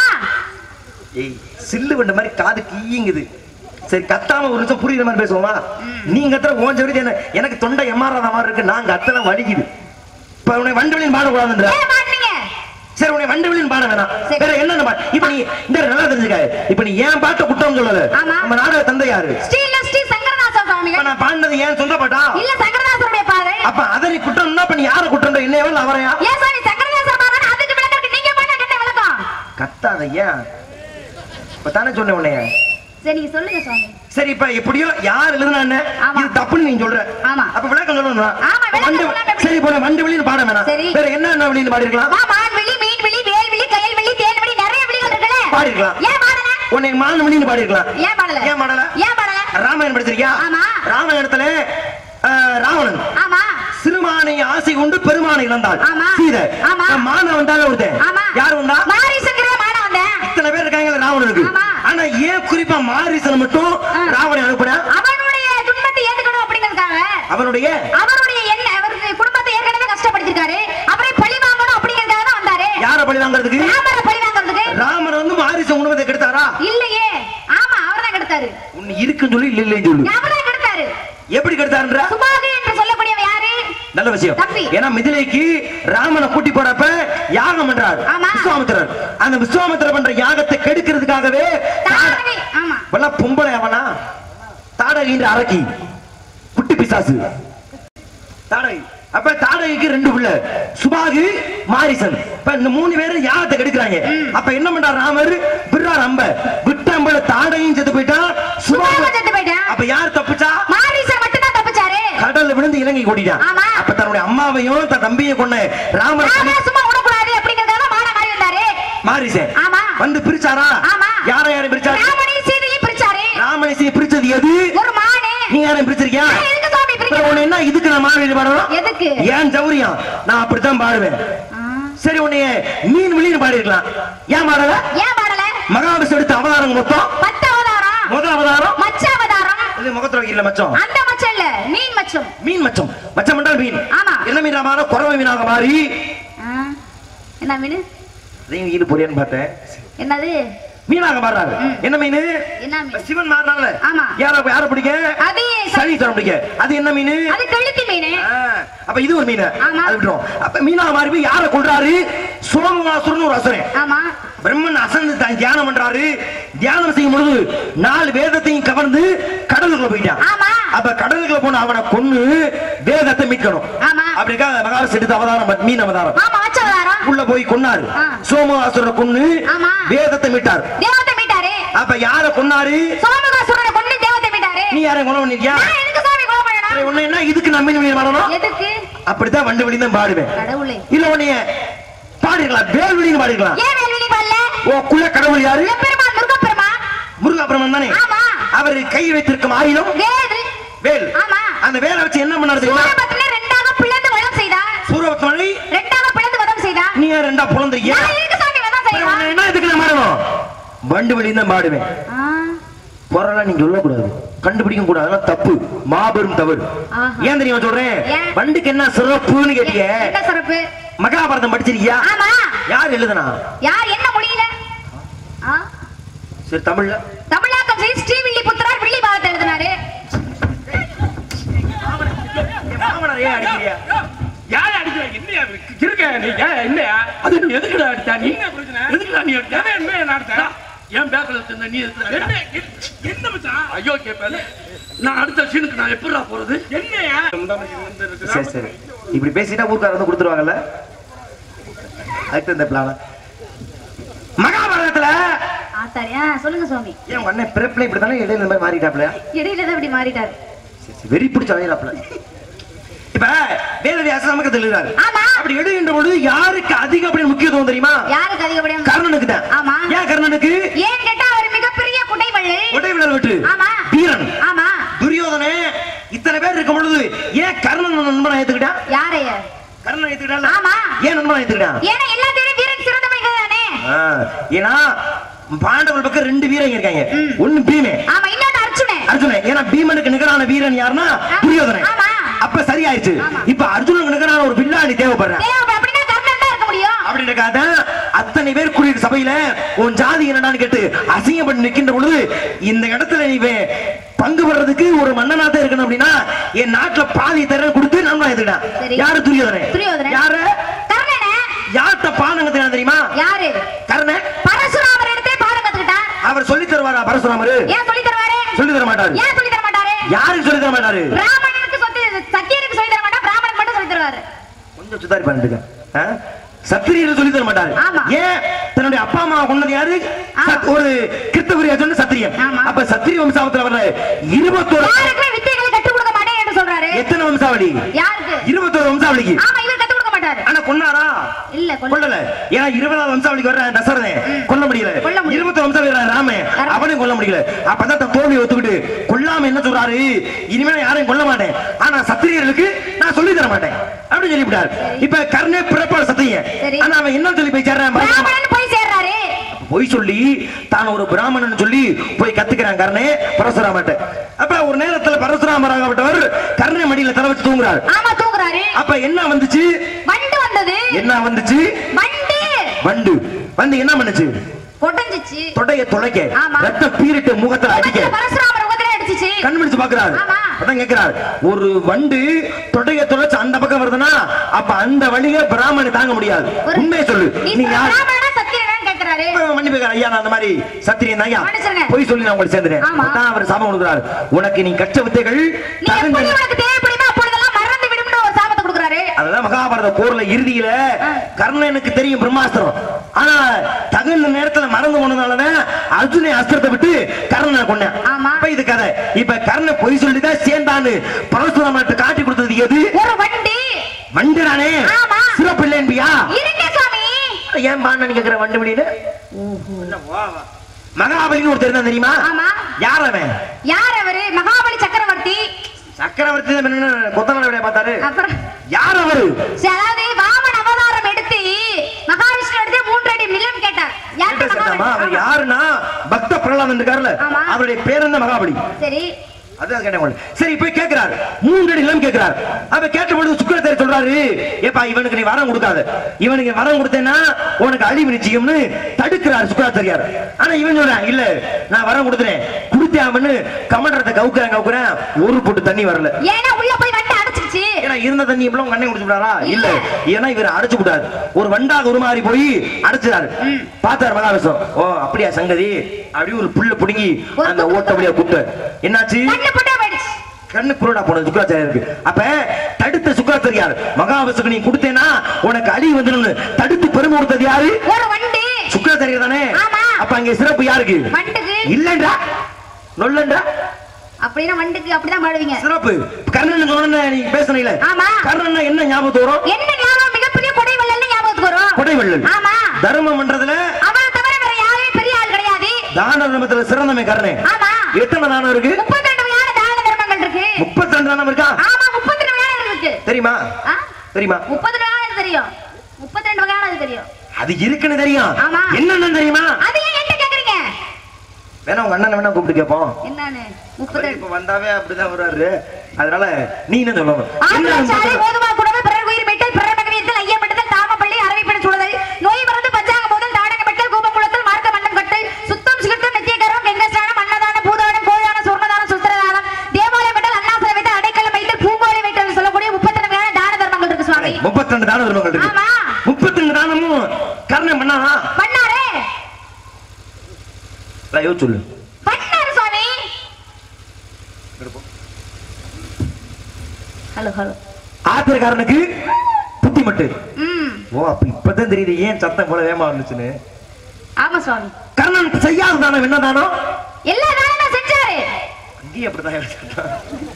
ஏய் சில்லு வண்ட மாதிரி காது கீயுங்குது சரி கத்தாம ஒரு நிமிஷம் புரியுற மாதிரி பேசுவோமா நீங்க கத்துற ஓஞ்ச வரைக்கும் என்ன எனக்கு தொண்டை எம்மாறாத மாதிரி இருக்கு நான் கத்தல வலிக்குது இப்ப உன்னை வண்டவளின் பாடக்கூடாதுன்ற ஏன் மாட்டீங்க சரி உன்னை வண்டவளின் பாட வேணாம் சரி. வேற என்னென்ன பாட்டு இப்ப நீ இந்த நல்லா தெரிஞ்சுக்க இப்ப நீ ஏன் பாட்ட குற்றம் சொல்லல ஆமா. நம்ம நாடக தந்தை யாரு ஸ்ரீல ஸ்ரீ சங்கரதாச இப்ப சுவாமிகள் நான் பாடினது ஏன் சொந்த பாட்டா இல்ல சங்கரதாசருடைய பாதை அப்ப அதை நீ குற்றம்னா அப்ப நீ யார குற்றம் என்ன வேலை அவரையா ஏன் சாமி சங்கரதாசர் பாதை அதுக்கு விளக்கம் இருக்கு. நீங்க பண்ண என்ன விளக்கம் கத்தாத ஏன் இப்ப தானே சொன்னேன் உன்னைய சரி நீங்க சொல்லுங்க சுவாமி சரி இப்ப எப்படியோ யார் எழுதுனா ஆமா. இது தப்புன்னு நீ சொல்ற ஆமா. அப்ப விளக்கம் சொல்லணும் ஆமா, விளக்கம் வண்டு- சொல்லாம எப்படி? சரி போன வண்டு வெளியில பாட வேணாம் சரி. வேற என்ன என்ன வெளியில பாடி இருக்கலாம் வா மான்விழி மீன்விழி வேல்விழி கயல்விழி தேன்விழி நிறைய விழிகள் இருக்குல்ல பாடிருக்கலாம். ஏன் பாடல உன்னை மான வெளியில பாடி இருக்கலாம் ஏன் பாடல ஏன் பாடல ஏன் பாடல ராமாயணம் படிச்சிருக்கியா ஆமா. ராமாயணத்துல ஆஹ், ராவணன் ஆமா சிறுமானை ஆசை கொண்டு பெருமானை இழந்தாள் ஆமா. சீதை ஆமா. மான வந்தாலும் ஒருத்தன் ஆமா யார் வந்தா மாரிசங்கிற மாட வந்தேன் இத்தனை பேர் இருக்காங்க ராவணனுக்கு ஆமா. ஆனா ஏன் குறிப்பா மாரிசனை மட்டும் ஆ. ராவணன் அனுப்புன அவனுடைய துன்பத்தை ஏத்துக்கணும் அப்படிங்கறதுக்காக அவனுடைய அவருடைய என்ன அவருடைய குடும்பத்தை ஏற்கனவே கஷ்டப்படுத்திருக்காரு அவரை பழி வாங்கணும் அப்படிங்கறதுக்காக தான் வந்தாரு யார பழி வாங்குறதுக்கு ராமரை பழி வாங்குறதுக்கு ராமர் வந்து மாரிசன் குடும்பத்தை கெடுத்தாரா இல்லையே ஆமா அவர்தான் கெடுத்தாரு உன்னை இருக்குன்னு சொல்லி இல்ல இல்லைன்னு சொல்லு அவர்தான் கெடுத்தாரு எப்படி கெடுத்தாருன்ற சுபாகு என்று சொல்லக்கூடியவ யாரு நல்ல விஷயம் தம்பி. ஏன்னா மிதிலைக்கு ராமனை கூட்டி போறப்ப யாகம் பண்றார் ஆமா. விஸ்வாமித்திரர் அந்த விஸ்வாமித்திரர் பண்ற யாகத்தை கெடுக்கிறதுக்காகவே தாடகை ஆமா வல்ல பொம்பளை அவனா தாடகின்ற அரக்கி குட்டி பிசாசு தாடகை அப்ப தாடகைக்கு ரெண்டு புள்ள சுபாகு மாரிசன் இப்ப இந்த மூணு பேரும் யாகத்தை கெடுக்கிறாங்க அப்ப என்ன பண்றார் ராமர் விடுறார் அம்ப விட்ட அம்பல தாடகையும் செத்து போயிட்டா சுபாகு சுபாகு செத்து போயிட்டான். அப்ப யார் தப்பிச்சா மாரீசர் மட்டும் தான் தப்பிச்சாரு கடல்ல விழுந்து இலங்கை ஓடிட்டான் ஆமா. அப்ப தன்னுடைய அம்மாவையும் தன் தம்பியை கொண்ட ராமர் ராம சும்மா விடக்கூடாது அப்படிங்கறதுக்காக மாட மாறி வந்தாரு மாரிசன் ஆமா. வந்து பிரிச்சாரா ஆமா யார யாரையும் பிரிச்சாரு ராமனையும் சீதையும் பிரிச்சாரு ராமனை பிரிச்சது எது ஒரு மானு நீ யாரையும் பிரிச்சிருக்கியா நான் எதுக்கு சுவாமி அப்புறம் பிரிக்கணும் உன்னை என்ன இதுக்கு நான் மாநில பாடணும் எதுக்கு ஏன் ஜவுரியம் நான் அப்படித்தான் பாடுவேன் ஆ. சரி உன்னைய மீன் வெளியில பாடிருக்கலாம் ஏன் பாடல ஏன் பாடல மகாவிஷ்ணு எடுத்த அவதாரம் மொத்தம் பத்து அவதாரம் முதல் அவதாரம் மச்ச அவதாரம் இது முகத்துல வைக்கல மச்சம் அந்த மச்சம் இல்ல மீன் மச்சம் மீன் மச்சம் மச்சம் என்றால் மீன் ஆமா. என்ன மீனா மாற குறவை மீனாக மாறி ஆ. என்ன மீன் அதையும் ஈடு பொரியன்னு பார்த்தேன் என்னது மீனாக மாறுறாரு என்ன மீன் என்ன மீன் சிவன் மாறினால ஆமா. யார யார பிடிக்க அது சனி தரம் பிடிக்க அது என்ன மீன் அது கழுத்து மீன் ஆ, அப்ப இது ஒரு மீன் ஆமா. அது விட்டுரும் அப்ப மீனாக மாறி போய் யார கொள்றாரு சோமவாசுரன் ஒரு அசுரன் ஆமா பிரம்மன் அசந்து தான் தியானம் பண்றாரு தியானம் செய்யும் பொழுது நாலு வேதத்தையும் கவர்ந்து கடலுக்குள்ள போயிட்டான் ஆமா. அப்ப கடலுக்குள்ள போன அவனை கொன்னு வேதத்தை மீட்கணும் ஆமா. அப்படிக்கா மகாவிஷ்ணு எடுத்த அவதாரம் மீன் அவதாரம் ஆமா மச்ச அவதாரம் உள்ள போய் கொன்னாரு ஆ. சோமவாசுரனை கொன்னு ஆமா. வேதத்தை மீட்டார் தேவத்தை மீட்டாரு அப்ப யார கொன்னாரு சோமகாசுரனை கொண்டு தேவத்தை மீட்டாரு நீ யாரை கொலை பண்ணிருக்கியா நான் எதுக்கு சாமி கொலை பண்ணணும் உன்னை என்ன இதுக்கு நம்பி நம்பி வரணும் எதுக்கு அப்படித்தான் வண்டு வெளியும் தான் பாடுவேன் கடவுளே இல்ல உன்னைய பாடிருக்கலாம் வேல் வெளியும் பாடிருக்கலாம் ஏன் வேல்விழி பாடல ஓ குல கடவுள் யாரு எம்பெருமான் முருகப்பெருமான் முருகாபிரமன் தானே ஆமா. அவர் கை வைத்திருக்கும் ஆயுதம் வேது வேல் ஆமா. அந்த வேலை வச்சு என்ன பண்ணாரு தெரியுமா சூரபத்மனை ரெண்டாக பிளந்து வதம் செய்தார் சூரபத்மனை ரெண்டாக பிளந்து வதம் செய்தார் நீ ஏன் ரெண்டா புலந்திருக்கியா நான் எதுக்கு சாமி வதம் செய்யலாம் என்ன இதுக்கு நான் மாறணும் வண்டு வெளியும் தான் பாடுவேன் ஆ, குரலாம் நீங்க சொல்லக்கூடாது கண்டுபிடிக்க கூடாது அதெல்லாம் தப்பு மாபெரும் தவறு ஆஹா. ஏன் தெரியுமா சொல்றேன் ஏன்? வண்டுக்கு என்ன சிறப்புன்னு கேட்டீங்க என்ன சிறப்பு மகாபாரதம் படிச்சிருக்கியா ஆமா யார் எழுதுனா யார் என்ன மொழியில ஆ? சரி தமிழ்ல தமிழாக்கம் செய்து ஸ்ரீவில்லி புத்திரார் வில்லி பாகத்தை எழுதினாரு என் மாமனார் ஏன் அடிக்கிறியா யாரை அடிக்கிற என்னையா இருக்க நீங்க என்னையா அது நீ எதுக்குடா அடிச்சா நீ எதுக்குடா நீ அடிச்சா என்ன நடத்த என் பேக்கல வச்சிருந்த நீ என்ன என்ன மச்சான் ஐயோ கேப்பல நான் அடுத்த சீனுக்கு நான் எப்படிடா போறது என்னையா சரி சரி இப்படி பேசிட்டா ஊர்க்கார வந்து கொடுத்துருவாங்கல்ல அதுக்கு இந்த பிளான மகாபாரதத்துல ஆத்தாரி ஆ சொல்லுங்க சுவாமி ஏன் உங்க அண்ணன் பிறப்புல இப்படி தானே இடையில இந்த மாதிரி மாறிட்டாப்ல இடையில தான் இப்படி மாறிட்டாரு சரி, சரி, வெறி பிடிச்ச அலையிறாப்ல இப்ப வேதவியாச நமக்கு எழுதுறாரு ஆமா. அப்படி எழுதுகின்ற பொழுது யாருக்கு அதிக அப்படின்னு முக்கியத்துவம் தெரியுமா யாருக்கு அதிகப்படியா கர்ணனுக்கு தான் ஆமா. ஏன் கர்ணனுக்கு ஏன் கேட்டா அவர் மிகப்பெரிய குடைவள்ளல் ஒட்டை விடல் விட்டு ஆமா வீரன் ஆமா துரியோதனே இத்தனை பேர் இருக்கும் பொழுது ஏன் கர்ணன் நண்பனை ஏத்துக்கிட்டான் யாரைய கர்ணன் ஏத்துக்கிட்டான் ஆமா. ஏன் நண்பனை ஏத்துக்கிட்டான் ஏன்னா எல்லாத்தையும் வீரன் சிறந்தவங்க தானே ஆ, ஏன்னா பாண்டவர் பக்கம் ரெண்டு வீரங்க இருக்காங்க ஒண்ணு பீமே ஆமா இன்னொன்னு அர்ஜுனன் அர்ஜுனன் ஏன்னா பீமனுக்கு நிகரான வீரன் யாருன்னா துரியோதனன் ஆமா. அப்ப சரியாயிருச்சு ஆமா. இப்ப அர்ஜுனனுக்கு நிகரான ஒரு வில்லாளி தேவைப்படுறேன் தேவ அப்படின்னா கர்ணன் தான் இருக்க முடியும் அப்படின்னு இருக்காத அத்தனை பேர் கூடிய சபையில உன் ஜாதி என்னடான்னு கேட்டு அசிங்கப்பட்டு நிக்கின்ற பொழுது இந்த இடத்துல நீ வே- பங்கு பெறதுக்கு ஒரு மன்னனா தான் இருக்கணும் அப்படின்னா என் நாட்டுல பாதி தர கொடுத்து நம்ம சரி. எடுத்துக்கிட்டேன் யாரு துரியோதனன் துரியோதனன். யாரு கர்ணனை யார்கிட்ட பானம் தெரியுமா யாரு கர்ணன் பரசுராமர் இடத்தே பாடம் கத்துக்கிட்டான் அவர் சொல்லி தருவாரா பரசுராமரு ஏன் சொல்லி தருவாரு சொல்லி தர மாட்டாரு ஏன் சொல்லி தர மாட்டாரு யாருக்கு சொல்லி தர மாட்டாரு பிராமணனுக்கு சொத்து சத்தியனுக்கு சொல்லி தர மாட்டா பிராமணன் மட்டும் சொல்லி தருவாரு கொஞ்சம் சுதாரி பண்ணிட்டு சத்திரியர் சொல்லி தர மாட்டாரு ஆமா. ஏன் தன்னுடைய அப்பா அம்மா கொண்டது யாரு ஆமா. சத்- ஒரு கிறிஸ்தவரியா சொன்ன சத்திரியன் ஆமா. அப்ப சத்திரிய வம்சாவத்துல வர்ற இருபத்தோரு யாருக்குமே வித்தைகளை கற்றுக் கொடுக்க மாட்டேன் என்று சொல்றாரு எத்தனை வம்சாவளி யாருக்கு இருபத்தோரு வம்சாவளிக்கு ஆமா இவர் கற்றுக் கொடுக்க மாட்டாரு ஆனா கொன்னாரா இல்ல கொல்ல கொல்லல ஏன்னா இருபதாவது வம்சாவளிக்கு வர்ற தசரதன் கொல்ல முடியல கொல்ல முடியல. இருபத்தி வம்சாவளி வர்ற ராமன் ராமன். அவனையும் கொல்ல முடியல அப்பதான் தன் தோல்வி ஒத்துக்கிட்டு கொல்லாம என்ன சொல்றாரு இனிமே நான் யாரையும் கொல்ல மாட்டேன் ஆனா சத்திரியர்களுக்கு நான் சொல்லி தர மாட்டேன் அப்படின்னு சொல்லிவிட்டார் இப்ப கர்ணே பிறப்பால் சத்தியன் சரி. ஆனா அவன் என்ன சொல்லி போய் சேர்றான் பயங்கரமா. பிராமணன் போய் சேர்றாரு பொய் சொல்லி தான் ஒரு பிராமணன் சொல்லி போய் கத்துக்கிறான் கர்ணே பரசுராமட்ட அப்ப ஒரு நேரத்துல பரசுராமராகப்பட்டவர் கர்ணை மடியில தலை வச்சு தூங்குறாரு ஆமா தூங்குறாரு அப்ப என்ன வந்துச்சு வண்டு வந்தது என்ன வந்துச்சு வண்டு வண்டு வந்து என்ன பண்ணுச்சு கொடைஞ்சிச்சு தொடைய துளைக்க ஆமா. ரத்த பீரிட்டு முகத்துல அடிக்க முகத்துல பரசுராமர் முகத்துல அடிச்சிச்சு கண் பிடிச்சு பாக்குறாரு ஆமா. அதான் கேக்குறாரு ஒரு வண்டு தொடைய துளைச்சு அந்த பக்கம் வருதுன்னா அப்ப அந்த வழிய பிராமணன் தாங்க முடியாது ஒரு- உண்மையை சொல்லு நீ நீ யார் பிராமணனா சத்தியனான்னு கேக்குறாரு இப்ப மன்னிப்பு கேக்குறேன். ஐயா நான் அந்த மாதிரி சத்திரியன் ஐயா மன்னிச்சிருங்க. பொய் சொல்லி நான் உங்களுக்கு சேர்ந்துட்டேன் ஆமா. அதான் அவர் சாபம் கொடுக்குறாரு உனக்கு நீ கற்ற வித்தைகள் நீ தகுந்த எப்படி உனக்கு தேவைப்படுமோ அப்பொழுதெல்லாம் மறந்து விடும்னு ஒரு சாபத்தை கொடுக்குறாரு அதுதான் மகாபாரத போர்ல இறுதியில கர்ணனுக்கு தெரியும் பிரம்மாஸ்திரம் ஆனா தகுந்த நேரத்துல மறந்து போனதாலதான் அர்ஜுனை அஸ்திரத்தை விட்டு கர்ணனை கொண்டேன் ஆமா. இப்ப இது கதை இப்ப கர்ணன் பொய் சொல்லிதான் சேர்ந்தான்னு பரசுராமன் காட்டி கொடுத்தது எது ஒரு வண்டி வண்டுதானே ஆமா. சிறப்பில்லை என்பியா இருங்க சாமி ஏன் பாண்டனு கேக்குற வண்டு முடியுது மகாபலின்னு ஒருத்தர் இருந்தான் தெரியுமா ஆமா. யார் அவன் யார் அவரு மகாபலி சக்கரவர்த்தி சக்கரவர்த்தி தான் என்ன கொத்தமலை விடைய பார்த்தாரு அப்புறம் யார் அவரு சரி, அதாவது வாமன் அவதாரம் எடுத்து மகாவிஷ்ணு எடுத்து மூன்று அடி நிலம் கேட்டார் யார் கேட்ட சத்தமா, அவர் மகாபலி? யாருன்னா பக்த பிரகலாதன் இருக்காருல்ல ஆமா. அவருடைய பேர் என்ன மகாபலி சரி அதான் கேட்டேன் உங்களுக்கு. சரி போய் கேட்கிறார் மூன்று அடி நிலம் கேட்கிறார் அப்ப கேட்ட பொழுது சுக்கரத்தர் சொல்றாரு ஏப்பா இவனுக்கு நீ வரம் கொடுக்காத இவனுக்கு வரம் கொடுத்தேன்னா உனக்கு அழிவு நிச்சயம்னு தடுக்கிறார் சுக்கராச்சாரியார் ஆனா இவன் சொல்றான் இல்ல நான் வரம் கொடுத்துறேன் கொடுத்தாமன்னு கமண்டரத்தை கவுக்குறேன் கவுக்குறேன் ஒரு பொட்டு தண்ணி வரல ஏன்னா உள்ள போய் வண்டி அடைச்சிருச்சு ஏன்னா இருந்த தண்ணி எவ்வளவு கண்ணை குடிச்சு விடாரா இல்ல இல்ல. ஏன்னா இவர் அடைச்சு விடாரு ஒரு வண்டாக உருமாறி போய் அடைச்சாரு பார்த்தாரு மகாவிஷ்ணம் ஓ அப்படியா சங்கதி அப்படி ஒரு புல்ல புடுங்கி ஒரு அந்த குத்து ஓட்ட வழியா கூப்பிட்டு என்னாச்சு கண்ணு போட்டா போயிடுச்சு கண்ணு குருடா போனது சுக்கராச்சாரியருக்கு அப்ப தடுத்த சுக்கராச்சாரியார் மகாவிஷ்ணுக்கு நீ கொடுத்தேன்னா உனக்கு அழி வந்துடும் தடுத்து பெருமை கொடுத்தது யாரு ஒரு வண்டி சுக்கராச்சாரியர் தானே ஆமா. அப்ப அங்க சிறப்பு யாருக்கு வண்டுக்கு இல்லன்றா நொல்லன்றா அப்படின்னா வண்டுக்கு அப்படிதான் பாடுவீங்க சிறப்பு கர்ணன் சொன்ன நீ பேசுனீங்களே ஆமா. கர்ணன் என்ன ஞாபகத்து வரும் என்ன ஞாபகம் மிகப்பெரிய கொடை வள்ளல்னு ஞாபகத்துக்கு வரும் கொடைவள்ளல் ஆமா தர்மம் பண்றதுல அவரை தவிர வேற யாரும் பெரிய ஆள் கிடையாது தான தர்மத்துல சிறந்தவன் கர்ணன் ஆமா எத்தனை தானம் இருக்கு முப்பத்தி ரெண்டு வகையான தான தர்மங்கள் இருக்கு முப்பத்தி ரெண்டு தானம் இருக்கா ஆமா முப்பத்தி ரெண்டு வகையான இருக்கு தெரியுமா ஆ? தெரியுமா முப்பத்தி ரெண்டு வகையான தெரியும் முப்பத்தி ரெண்டு வகையான தெரியும் அது இருக்குன்னு தெரியும் ஆமா. என்னன்னு தெரியுமா அது ஏன் என்கிட்ட கேக்குறீங்க வேணா உங்க அண்ணன் வேணா கூப்பிட்டு கேட்போம் என்னன்னு அவர் முப்பத்தெட்டு இப்ப வந்தாவே அப்படிதான் வருவாரு அதனால நீ என்ன சொல்லணும் என்ன ஆந்திரச்சாலை முப்பத்தெட்டு? கோதுமா குடவு பிறர் உயிர் மெட்டல் பிறர் மகனியத்தில் ஐயப்பட்டதல் தாமப்பள்ளி அரவைப்பட சுடுதல் நோய் மருந்து பஞ்சாங்க போதல் தாடக மெட்டல் கூபங்குளத்தல் மார்க்க மண்டம் கட்டல் சுத்தம் சிகிர்த்தம் நித்தியகரம் கங்கஸ்நானம் அன்னதானம் பூதானம் கோதானம் சுர்ணதானம் சுத்திரதானம் தேவாலய மெட்டல் அண்ணாசிர வைத்தல் அடைக்கல வைத்தல் பூங்கோலை வைத்தல் சொல்லக்கூடிய முப்பத்தி ரெண்டு தான தர்மங்கள் இருக்கு சுவாமி முப்பத்தி ரெண்டு தானம் தர்மங்கள் இருக்கு ஆமா. முப்பத்தி ரெண்டு தானமும் கர்ணன் பண்ணானா பண்ணாரே இல்ல, யோசிச்சு சொல்லு பண்ணாரு சுவாமி ஹலோ ஹலோ ஆத்திரக்காரனுக்கு புத்தி மட்டு ம் ஓ அப்ப இப்பதான் தெரியுது ஏன் சத்தம் போல வேகமா வந்துச்சுன்னு ஆமா சுவாமி கர்ணன் செய்யாத தானம் என்ன தானம் எல்லா தானமும் செஞ்சாரு அங்கேயும் அப்படிதான் யோசிச்சான்.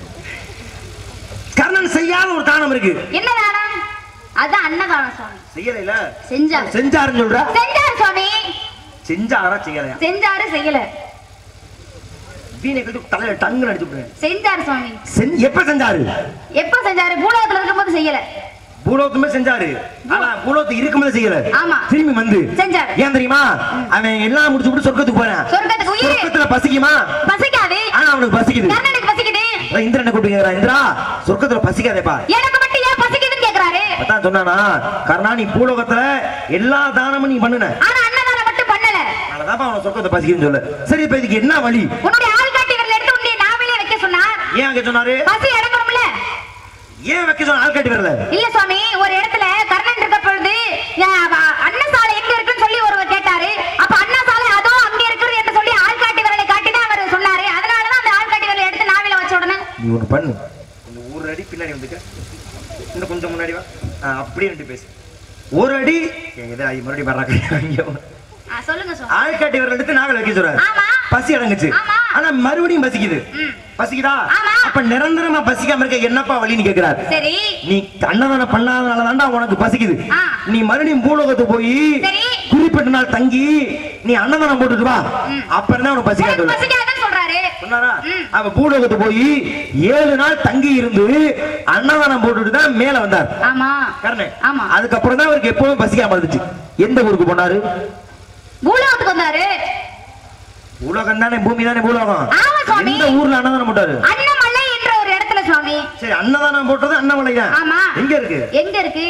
கர்ணன் செய்யாத ஒரு தானம் இருக்கு என்ன தானம் அதான் அன்னதானம் சுவாமி செய்யல செஞ்சாரு செஞ்சாருன்னு சொல்ற செஞ்சாரு சுவாமி செஞ்சாரா செய்யலையா செஞ்சாரு செய்யல வீணை கழித்து தலையில டங்குன்னு அடிச்சு விடுறேன் செஞ்சாரு சுவாமி செஞ்- எப்ப செஞ்சாரு எப்ப செஞ்சாரு பூலோகத்துல இருக்கும்போது செய்யல பூலோகத்துமே செஞ்சாரு ஆனா பூலோகத்து இருக்கும்போது செய்யல ஆமா. திரும்பி வந்து செஞ்சாரு. ஏன் தெரியுமா அவன் எல்லாம் முடிச்சு விட்டு சொர்க்கத்துக்கு போறான் சொர்க்கத்துக்கு உயிர் சொர்க்கத்துல பசிக்குமா பசிக்காது ஆனா அவனுக்கு பசிக்குது கர்ணனுக்கு பசிக்குது அதான் இந்திரனை கூப்பிட்டு கேக்குறான் இந்திரா சொர்க்கத்துல பசிக்காதேப்பா எனக்கு மட்டும் ஏன் பசிக்குதுன்னு கேக்குறாரு அதான் சொன்னானா கர்ணா நீ பூலோகத்துல எல்லா தானமும் நீ பண்ணுன ஆனா அன்னதானம் மட்டும் பண்ணல அதனாலதான் அவன சொர்க்கத்தை பசிக்குதுன்னு சொல்ல சரி இப்ப இதுக்கு என்ன வழி உன்னுடைய ஆள்காட்டி விரல் எடுத்து உன்னுடைய நாவிலே வைக்க சொன்னார் ஏன் அங்க சொன்னாரு பசி அடங்கணும்ல ஏன் வைக்க சொன்ன ஆள் கட்டி வரல இல்ல சுவாமி ஒரு இடத்துல கர்ணன் இருக்க பொழுது அஹ், அ- அன்னசாலை எங்க இருக்குன்னு சொல்லி ஒருவர் கேட்டாரு அப்ப அன்னசாலை அதோ அங்க இருக்குது என்று சொல்லி ஆள்காட்டி விரலை காட்டிதான் அவர் சொன்னாரு அதனாலதான் அந்த ஆள்காட்டி விரலை எடுத்து நாவில வச்ச உடனே நீ ஒண்ணு பண்ணு இந்த ஒரு அடி பின்னாடி வந்துக்க இன்னும் கொஞ்சம் முன்னாடி வா ஆ, அப்படியே ரெண்டு பேசு ஒரு அடி எங்க இதை மறுபடியும் வர்றாங்க ஆ, சொல்லுங்க சுவாமி ஆள்காட்டி விரல் எடுத்து நாவல் வைக்க சொல்றாரு ஆமா. பசி அடங்குச்சு ஆமா. ஆனா மறுபடியும் பசிக்குது பசிக்குதா ஆமா. அப்ப நிரந்தரமா பசிக்காம இருக்க என்னப்பா வழின்னு கேக்குறாரு சரி நீ அன்னதானம் பண்ணாதனால தான்டா உனக்கு பசிக்குது ஆ. நீ மறுபடியும் பூலோகத்துக்கு போய் சரி. குறிப்பிட்ட நாள் தங்கி நீ அன்னதானம் போட்டுட்டு வா அப்புறம் தான் உனக்கு பசிக்காது உனக்கு பசிக்காதுன்னு சொல்றாரு சொன்னாரா ம். அவ பூலோகத்து போய் ஏழு நாள் தங்கி இருந்து அன்னதானம் போட்டுட்டு தான் மேல வந்தார் ஆமா கர்ணன் ஆமா அதுக்கப்புறம் தான் அவருக்கு எப்பவும் பசிக்காம இருந்துச்சு எந்த ஊருக்கு போனாரு பூலோகத்துக்கு வந்தாரு உலகம் தானே பூமி தானே பூலோகம் ஆமா சுவாமி. எந்த ஊர்ல அன்னதானம் போட்டாரு அன்னமலை என்ற ஒரு இடத்துல சுவாமி சரி அன்னதானம் போட்டது அன்னமலை தான் ஆமா எங்க இருக்கு எங்க இருக்கு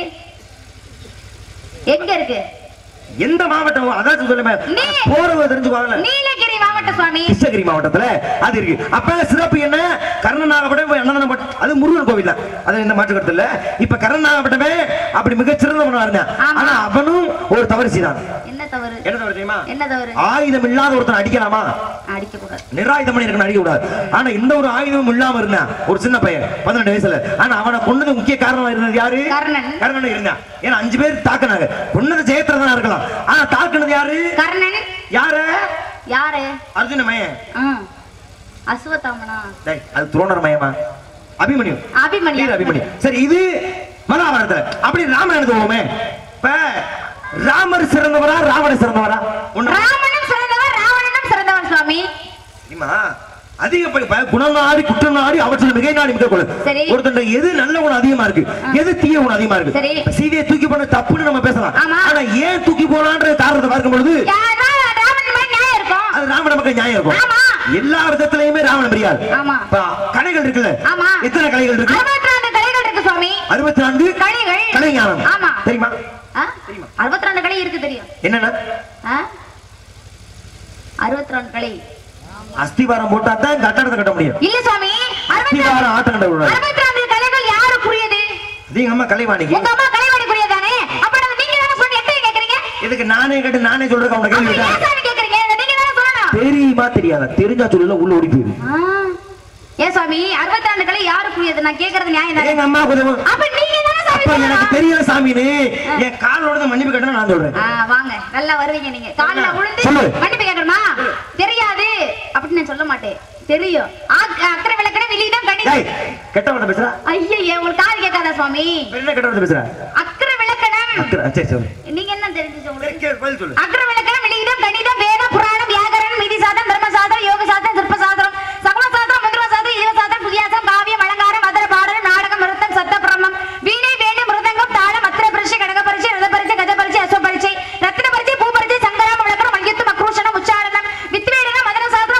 எங்க இருக்கு எந்த மாவட்டம் அதாச்சும் சொல்லுமே நீ- போறவங்க தெரிஞ்சுக்குவாங்கல்ல நீலகிரி மாவட்ட சுவாமி கிருஷ்ணகிரி மாவட்டத்துல அது இருக்கு அப்ப சிறப்பு என்ன கர்ணநாகப்பட்டம் போய் அன்னதானம் போட்டு அது முருகன் கோவில் தான் அது எந்த மாற்று கருத்து இல்ல இப்ப கர்ணநாகப்பட்டமே அப்படி மிகச் சிறந்தவனா இருந்தான் ஆமா. ஆனா அவனும் ஒரு தவறு செய்தான் என்ன தவறு என்ன தவறு தெரியுமா என்ன தவறு ஆயுதம் இல்லாத ஒருத்தன் அடிக்கலாமா அடிக்க கூடாது நிராயுதம் பண்ணி இருக்கணும் அடிக்க கூடாது ஆனா இந்த ஒரு ஆயுதமும் இல்லாம இருந்தான் ஒரு சின்ன பையன் பதினெட்டு வயசுல ஆனா அவனை கொன்னது முக்கிய காரணமா இருந்தது யாரு கர்ணன். கர்ணன் இருந்தான் ஏன்னா அஞ்சு பேர் தாக்குனாங்க கொன்னது ஜெயத்ரதனா இருக்கலாம் ஆனா தாக்குனது யாரு கர்ணன் யாரு யாரு அர்ஜுன மயன் ஆ, அஸ்வத்தாமனா டேய், அது துரோணர் மயமா அபிமன்யு அபிமன்யு வீர அபிமன்யு சரி இது மகாபாரதத்துல அப்படி ராமாயணத்துக்கு போவோமே இப்ப ராமர் சிறந்தவரா ராவணன் சிறந்தவரா ஒண்ணு ராமனும் சிறந்தவர் ராவணனும் சிறந்தவர் சுவாமி தெரியுமா அதிகப்படி இப்ப குணம் நாடி குற்றம் நாடி அவற்றில் மிகை நாடி மிக கொடு சரி. ஒருத்தன் எது நல்ல குணம் அதிகமா இருக்கு எது தீய குணம் அதிகமா இருக்கு சரி. இப்ப சீதையை தூக்கி போன தப்புன்னு நம்ம பேசலாம் ஆமா. ஆனா ஏன் தூக்கி போனான்ற காரணத்தை பார்க்கும் பொழுது யாரா ராவணன் மாதிரி நியாயம் இருக்கும் அது ராம நமக்கு நியாயம் இருக்கும் ஆமா. எல்லா விதத்திலையுமே ராவணன் பெரியார் ஆமா. இப்ப கலைகள் இருக்குல்ல ஆமா. எத்தனை கலைகள் இருக்கு அறுபத்தி ரெண்டு கலைகள் இருக்கு சுவாமி அறுபத்தி நான்கு கலைகள் கலை ஞானம் ஆமா தெரியுமா அறுபத்தி ரெண்டு கலை இருக்கு தெரியும் என்னன்னா அறுபத்தி ரெண்டு கலை அஸ்திவாரம் போட்டா தான் கட்டடத்தை கட்ட முடியும் இல்ல சுவாமி அறுபத்தி அஸ்திவாரம் ஆட்டம் கட்ட கூடாது அறுபத்தி ரெண்டு கலைகள் யாருக்குரியது அது எங்க அம்மா கலைவாணிக்கு உங்க அம்மா கலைவாணிக்குரியதானே அப்ப நம்ம நீங்க தானே சொல்லி எப்படி கேக்குறீங்க இதுக்கு நானே கேட்டு நானே சொல்றேன் அவனை அப்ப கேள்வி ஏன் சாமி கேக்குறீங்க இதை நீங்க தானே சொல்லணும் தெரியுமா தெரியாதா தெரிஞ்சா சொல்லல உள்ள ஓடி போயிரு ஆ. ஏன் சுவாமி அறுபத்தி ரெண்டு கலை யாருக்குரியது நான் கேக்குறது நியாயம் தானே எங்க அம்மா கொஞ்சம் அப்ப நீங்க தானே சாமி அப்ப எனக்கு சொல்லணும். தெரியல சாமின்னு என் காலோட தான் மன்னிப்பு கட்டணும் நான் சொல்றேன் ஆ, வாங்க நல்லா வருவீங்க நீங்க கால்ல விழுந்து சொல்லு. மன்னிப்பு கேட்கணுமா தெரியாது அப்படின்னு நான் சொல்ல மாட்டேன் தெரியும் ஆக்- அக்கறை விளக்கணை வெளியிடம் டேய் கணிதம் கெட்ட வார்த்தை பேசுறா ஐயே உங்களுக்கு காது கேட்காதா சுவாமி இப்ப என்ன கெட்ட வார்த்தை பேசுறா அக்கறை விளக்கணம் அக்கறை, சரி சொல்லு நீங்க என்ன தெரிஞ்சு உங்களுக்கு கே- பதில் சொல்லு அக்கறை விளக்கணம் வெளியிடம் கணிதம் வேதம் புராணம் வியாகரணம் மிதி சாதம் தர்ம சாஸ்திரம் யோக சாஸ்திரம் சிற்ப சாஸ்திரம் சகுன சாஸ்திரம் மந்திர சாஸ்திரம் ஈவ சாஸ்திரம் புதியாசம் காவியம் அலங்காரம் மதுர பாடல் நாடகம் மிருத்தம் சத்த பிரம்மம் வீணை வேணு மிருதங்கம் தாளம் அத்திர பரிசை கடக பரிசை ரத பரிசை கஜ பரிசை அஸ்வ பரிசை ரத்ன பரிசை பூ பரிசை சங்கராம விளக்கணம் மல்யுத்தம் அக்ரூஷணம் உச்சாரணம் வித்வேடனம் மதன சாஸ்திரம்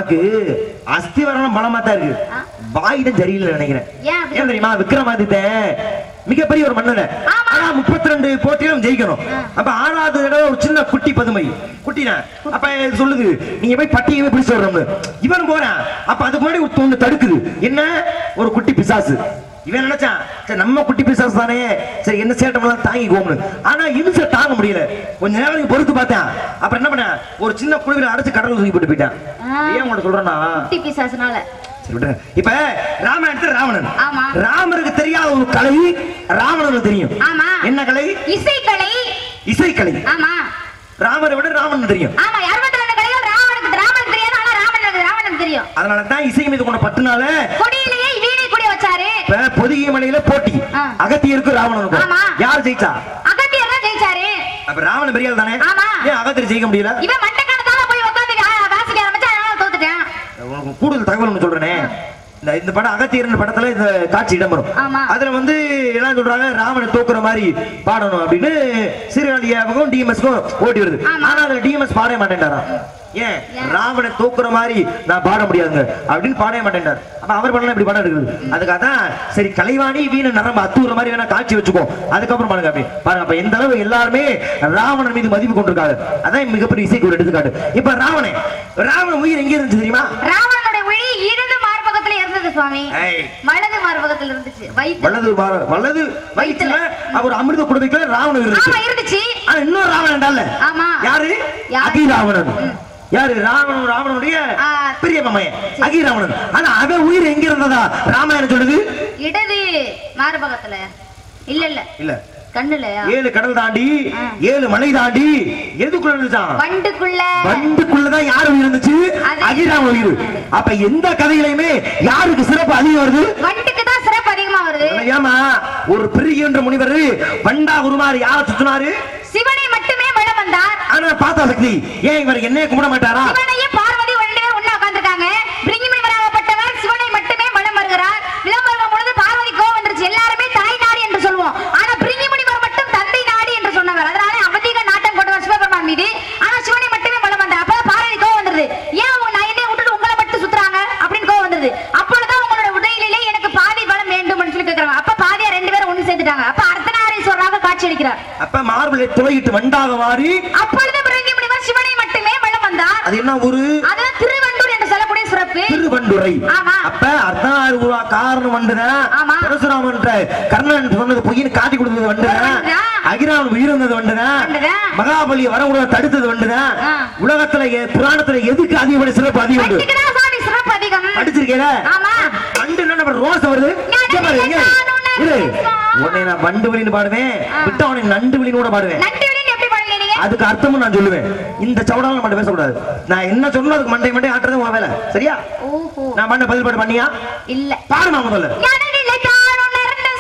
உனக்கு அஸ்திவரணம் பலமா தான் இருக்கு வாய் தான் சரியில்லை நினைக்கிறேன் ஏன் அப்படி ஏன் தெரியுமா விக்ரமாதித்த மிகப்பெரிய ஒரு மன்னன் ஆமா. ஆனா முப்பத்தி ரெண்டு போட்டியிலும் ஜெயிக்கணும் அப்ப ஆறாவது தடவை ஒரு சின்ன குட்டி பதுமை குட்டினா அப்ப இது சொல்லுது நீங்க போய் பட்டியை போய் பிடிச்சு வர்றோம்னு இவன் போறான் அப்ப அதுக்கு முன்னாடி ஒரு ஒண்ணு தடுக்குது என்ன ஒரு குட்டி பிசாசு இவன் நினைச்சான் சரி நம்ம குட்டி பிசாசு தானே சரி என்ன சேட்டமெல்லாம் தாங்கிக்குவோம்னு ஆனா இம்சை தாங்க முடியல கொஞ்ச நேரம் பொறுத்து பார்த்தேன் அப்புறம் என்ன பண்ண ஒரு சின்ன குழுவில அடைச்சு கடவுள் தூக்கி போட்டு போயிட்டான் ஆ. ஏன் உங்கள்ட்ட சொல்றேன்னா குட்டி பிசாசுனால சரி விடுங்க. இப்ப ராமாயணத்துல ராவணன் ஆமா. ராமருக்கு தெரியாத ஒரு கலை ராவணனுக்கு தெரியும் ஆமா. என்ன கலை இசைக்கலை இசைக்கலை ஆமா ராமரை விட ராவணன் தெரியும் ஆமா இருபத்தி ரெண்டு கலைகள் ராவனுக்கு ராவனுக்கு தெரியாது ஆனா ராவனுக்கு ராவனுக்கு தெரியும் அதனால தான் இசை மீது கொண்ட பட்டுனால கொடியிலேயே வீணை கொடி வச்சாரு இப்ப பொதிகை மலையில போட்டி ஆ. அகத்தியருக்கு ராவணனுக்கும் ஆமா. யார் ஜெயிச்சா அகத்தியர் தான் ஜெயிச்சாரு அப்ப ராவணன் பெரிய ஆள் தானே ஆமா. ஏன் அகத்தியர் ஜெயிக்க முடியல இவன் மண்டக்கானத்தால போய் உட்காந்து வாசிக்க ஆரம்பிச்சு அதனால தோத்துட்டேன் உனக்கு கூடுதல் தகவல் ஒண்ணு சொல்றேனே இந்த இந்த படம் அகத்தியர் படத்துல இந்த காட்சி இடம்பெறும் ஆமா. அதுல வந்து என்ன சொல்றாங்க ராவணை தூக்குற மாதிரி பாடணும் அப்படின்னு சீரகாழியாவுக்கும் டிஎம்எஸ்க்கும் ஓட்டி வருது ஆமா. ஆனா அதுல டிஎம்எஸ் பாடவே மாட்டேன்டாராம் ஏன் ராவணை தூக்குற மாதிரி நான் பாட முடியாதுங்க அப்படின்னு பாடவே மாட்டேன்டார் அப்ப அவர் பண்ணலாம் இப்படி படம் இருக்குது அதுக்காக தான் சரி கலைவாணி வீண நரம்பு அத்துற மாதிரி வேணா காட்சி வச்சுக்கோ அதுக்கப்புறம் பாருங்க அப்படி பாருங்க அப்ப எந்த அளவு எல்லாருமே ராவணன் மீது மதிப்பு கொண்டிருக்காங்க அதான் மிகப்பெரிய இசைக்கு ஒரு எடுத்துக்காட்டு இப்ப ராவணன் ராவணன் உயிர் எங்க இருந்துச்சு தெரியுமா ராவணனுடைய ஒளி இடது மார்பகத்துல இருந்தது சுவாமி ஏய். வலது மார்பகத்துல இருந்துச்சு வயிற்று வலது மாற- வலது வயிற்றுல அவர் அமிர்த குடும்பத்துல ராவணன் ஆமா இருந்துச்சு இருந்துச்சு ஆனா இன்னொரு ராவணன் இல்ல ஆமா. யாரு யாரு? அகிராவணன் யாரு ராவணன் ராவணனுடைய ஆ. பெரிய மமையன் அகிராவணன் ஆனா அவன் உயிர் எங்க இருந்ததா ராமாயணம் சொல்லுது இடது மார்பகத்துல இல்ல இல்ல இல்ல கண்ணுலயா ஏழு கடல் தாண்டி ஆ. ஏழு மலை தாண்டி எதுக்குள்ள இருந்துச்சான் வண்டுக்குள்ள வண்டுக்குள்ளதான் யாரு உயிர் இருந்துச்சு அது- அகிராவன் உயிர் அப்ப எந்த கதையிலையுமே யாருக்கு சிறப்பு அதிகம் வருது வண்டுக்கு தான் சிறப்பு அதிகமா வருது ஏமா ஒரு பெரிய என்ற முனிவர் வண்டா உருமாறு யார சுத்தினாரு சிவனை மட்டுமே வலம் வந்தார் ஆனா பார்த்தா சக்தி ஏன் இவர் என்னைய கும்பிட மாட்டாரா சிவனையும் பார்வதி ரெண்டு பேரும் ஒண்ணா உட்கார்ந்திருக்காங்க பிரிங்கிமணிவராகப்பட்டவர் சிவனை மட்டுமே வலம் வருகிறார் விளம்பரம் பொழுது பார்வதி கோவம் வந்துருச்சு எல்லாருமே தாய் நாடி என்று சொல்லுவோம் ஆனா பிரிங்கிமணிவர் மட்டும் தந்தை நாடி என்று சொன்னவர் அதனால அவதிக நாட்டம் கொண்டவர் சிவபெருமான் மீது ஆனா சிவனை மட்டுமே வலம் வந்தார் அப்ப பார்வதி கோவம் வந்துருது ஏன் உங்க நான் என்னை விட்டுட்டு உங்களை மட்டும் சுத்துறாங்க அப்படின்னு கோவம் வந்துருது அப்பொழுதுதான் உங்களோட உடலிலே எனக்கு பாதி பலம் வேண்டும் சொல்லி கேட்கிறாங்க அப்ப பாதியா ரெண்டு பேரும் ஒண்ணு சேர்த்துட்டாங்க அப்ப அர்த்தநாரீஸ்வரராக காட்சி அளிக்கிறார் அப்ப மார்பிளை துளையிட்டு வண்டாக மாறி அப்பொழுது பிரிங்கிமணிவர் சிவனை மட்டுமே வலம் வந்தார் அது என்ன ஒரு அதான் திருவண்டூர் என்று சொல்லக்கூடிய சிறப்பு திருவண்டுரை ஆமா. அப்ப அர்த்தநாறு உருவா காரணம் வண்டுதான் ஆமா. பரசுராமன் கர்ணன் சொன்னது பொய்ன்னு காட்டி கொடுத்தது வண்டுதான் வண்டுதான். அகிராமன் உயிர்ந்தது வண்டுதான் வண்டுதான். மகாபலி வரவுட தடுத்தது வண்டுதான் ஆ. உலகத்துல எ- புராணத்துல எதுக்கு அதிகப்படி சிறப்பு அதிகம் உண்டு வண்டுக்குதான் சாமி சிறப்பு அதிகம் படிச்சிருக்கேல ஆமா. வண்டு என்ன நம்ம ரோஸ் வருது இங்க பாரு, இங்க இரு. இரு. உன்னை நான் வண்டு வெளின்னு பாடுவேன் விட்டா உன்னை நண்டு வெளின்னு கூட பாடுவேன் நண்டு விழின்னு எப்படி பாடுவீங்க நீங்க அதுக்கு அர்த்தமும் நான் சொல்லுவேன் இந்த சவுடால மட்டும் பேசக்கூடாது நான் என்ன சொன்னோம் அதுக்கு மண்டை மண்டை ஆட்டுறது உன் வேலை சரியா ஓஹோ நான் பண்ண பதில் பாட்டு பண்ணியா இல்ல பாடுமா முதல்ல ஞானநிலை காணுணர்ந்த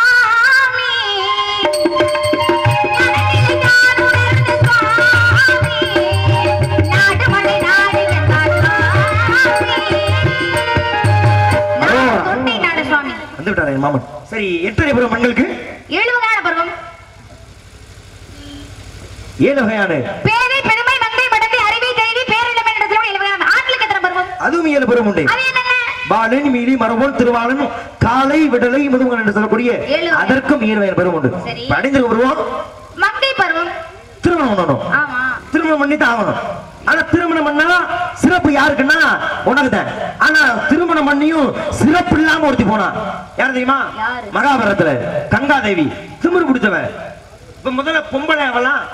சுவாமி ஞானநிலை காணுணர்ந்த சுவாமி நாடுமலை நாடு என்றார் சுவாமி நான் தொண்டை நாடு சுவாமி வந்து விட்டாரே என் மாமன் சரி எத்தனை பருவம் பெண்களுக்கு ஏழு வகையான பருவம் ஏழு வகையான பேரை பெருமை மங்கை மடந்தை அறிவை தைரி பேரிடமை நடத்தலும் ஏழு வகையான ஆண்களுக்கு எத்தனை பருவம் அதுவும் ஏழு பருவம் உண்டு அது என்னங்க பாலன் மீலி மரபோன் திருவாளன் காலை விடலை முதுமகன் என்று சொல்லக்கூடிய ஏழு வகை. அதற்கும் ஏழு வகையான பருவம் உண்டு சரி. அடைஞ்ச பருவம் மங்கை பருவம் திருமணம் பண்ணணும் ஆமா திருமணம் பண்ணி தான் ஆகணும் ஆனா திருமணம் பண்ணா சிறப்பு யாருக்குன்னா உனக்கு தான் ஆனா திருமணம் பண்ணியும் சிறப்பு இல்லாம ஒருத்தி போனா யார் தெரியுமா யாரு? மகாபாரதத்துல கங்காதேவி திமிரு பிடிச்சவ இப்ப முதல்ல பொம்பளை அவலாம்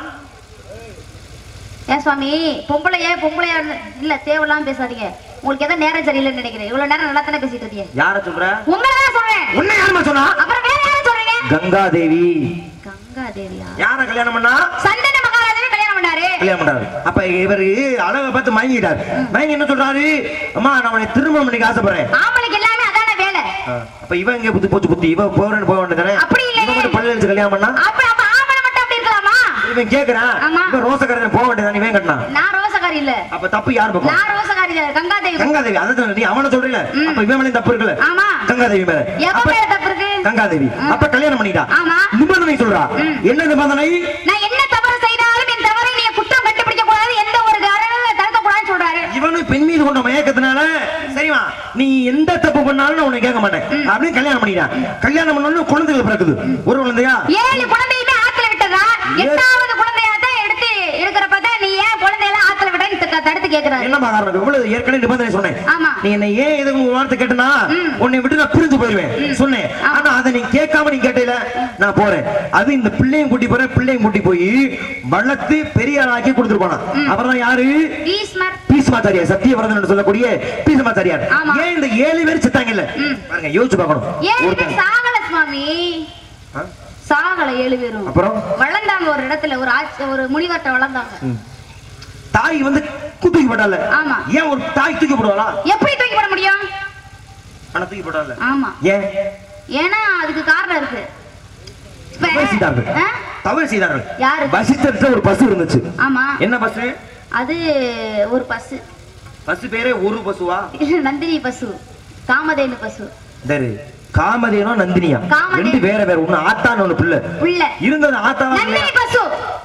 ஏன் சுவாமி பொம்பளைய பொம்பளையா இல்ல தேவையில்லாம பேசாதீங்க உங்களுக்கு எதாவது நேரம் சரியில்லைன்னு நினைக்கிறேன் இவ்வளவு நேரம் நல்லா தானே பேசிட்டு இருக்கீங்க யார சொல்ற உங்களை தான் சொல்றேன் உன்னை யாருமா சொன்னா அப்புறம் வேற யாரை சொல்றீங்க கங்காதேவி கங்கா தேவியா யார கல்யாணம் பண்ணா சந்தன மகாராஜாவே கல்யாணம் பண்ணாரு கல்யாணம் பண்ணாரு அப்ப இவரு அழகை பார்த்து மயங்கிட்டார் மயங்கி என்ன சொல்றாரு அம்மா நான் உன்னை திருமணம் பண்ணிக்க ஆசைப்படுறேன் ஆம்பளைக்கு எல்லாமே அதான வேலை அப்ப இவன் எங்க புத்தி போச்சு புத்தி இவ போறேன்னு போக வேண்டியதானே அப்படி இல்லையே. இவன் மட்டும் பல்லு அடிச்சு கல்யாணம் பண்ணா அப்ப அப்ப ஆம்பளை மட்டும் அப்படி இருக்கலாமா இவன் கேக்குறான் ஆமா. இவன் ரோசக்கரன் போக வேண்டியதானே இவன் கட்டினான் நான் ரோசகாரி இல்ல அப்ப தப்பு யார் பக்கம் நான் ரோசகாரி இல்ல கங்காதேவி கங்காதேவி அதை சொல்ல நீ அவனை சொல்றீல அப்ப இவன் மேலே தப்பு இருக்குல்ல ஆமா. கங்காதேவி மேல எப்ப அப்ப மேல தப்பு இருக்கு கங்காதேவி அப்ப கல்யாணம் பண்ணிட்டா ஆமா. நிபந்தனை சொல்றா என்ன நிபந்தனை நான் என்ன தவறு செய்தாலும் என் தவறை நீங்க குற்றம் கண்டுபிடிக்க கூடாது எந்த ஒரு காரணமும் தடுக்க கூடாதுன்னு சொல்றாரு சிவனு பெண் மீது கொண்ட மயக்கத்தினால சரிமா நீ எந்த தப்பு பண்ணாலும் நான் உன்னை கேட்க மாட்டேன் அப்படின்னு கல்யாணம் பண்ணிட்டான் கல்யாணம் பண்ணோன்னு குழந்தைகள் பிறக்குது ஒரு குழந்தையா ஏழு குழந்தையுமே ஆத்துல விட்டதா எட்டாவது குழந்தையா தான் எடுத்து இருக்கிறப்ப தான் நீ ஏன் குழந்தையெல்லாம் ஆத்துல விடன்னு த- தடுத்து கேக்குறாரு என்னமா காரணம் இவ்வளவு ஏற்கனவே நிபந்தனை சொன்னேன் ஆமா. நீ என்ன ஏன் எதுக்கு ஒரு வார்த்தை கேட்டனா உன்னை விட்டு நான் பிரிஞ்சு போயிருவேன் சொன்னேன் ஆனா அதை நீ கேட்காம நீ கேட்டல நான் போறேன் அது இந்த பிள்ளையும் கூட்டி போறேன் பிள்ளையும் கூட்டி போய் வளர்த்து பெரிய ஆளாக்கி கொடுத்துருப்பானா அப்புறம் தான் யாரு பீஸ்மர் பீஷ்மாச்சாரியார் சத்தியவரதன் என்று சொல்லக்கூடிய பீஷ்மாச்சாரியார் ஆமா. ஏன் இந்த ஏழு பேர் செத்தாங்கல்ல பாருங்க யோசிச்சு பார்க்கணும் ஏழு ஒருத்தன் பேர் சாகல சுவாமி ஆ? சாகல ஏழு பேரும் அப்புறம் வளர்ந்தாங்க ஒரு இடத்துல ஒரு ஆட்சி ஒரு முனிவர்ட்ட வளர்ந்தாங்க தாய் வந்து தூக்கி போட்டால ஆமா. ஏன் ஒரு தாய் தூக்கி போடுவாளா எப்படி தூக்கி போட முடியும் ஆனா தூக்கி போட்டால ஆமா ஏன் ஏன்னா அதுக்கு காரணம் இருக்கு இப்ப- தவறு செய்தார்கள் ஆ? தவறு செய்தார்கள் யாரு வசிஷ்டர்கிட்ட ஒரு பசு இருந்துச்சு ஆமா என்ன பசு அது ஒரு பசு பசு பேரே ஒரு பசுவா இல்ல நந்தினி பசு காமதேனு பசு சரி காமதேனோ நந்தினியா காமதேனு. ரெண்டு வேற வேற ஒண்ணு ஆத்தான்னு ஒண்ணு பிள்ளை உள்ள இருந்தது ஆத்தா நந்தினி பசு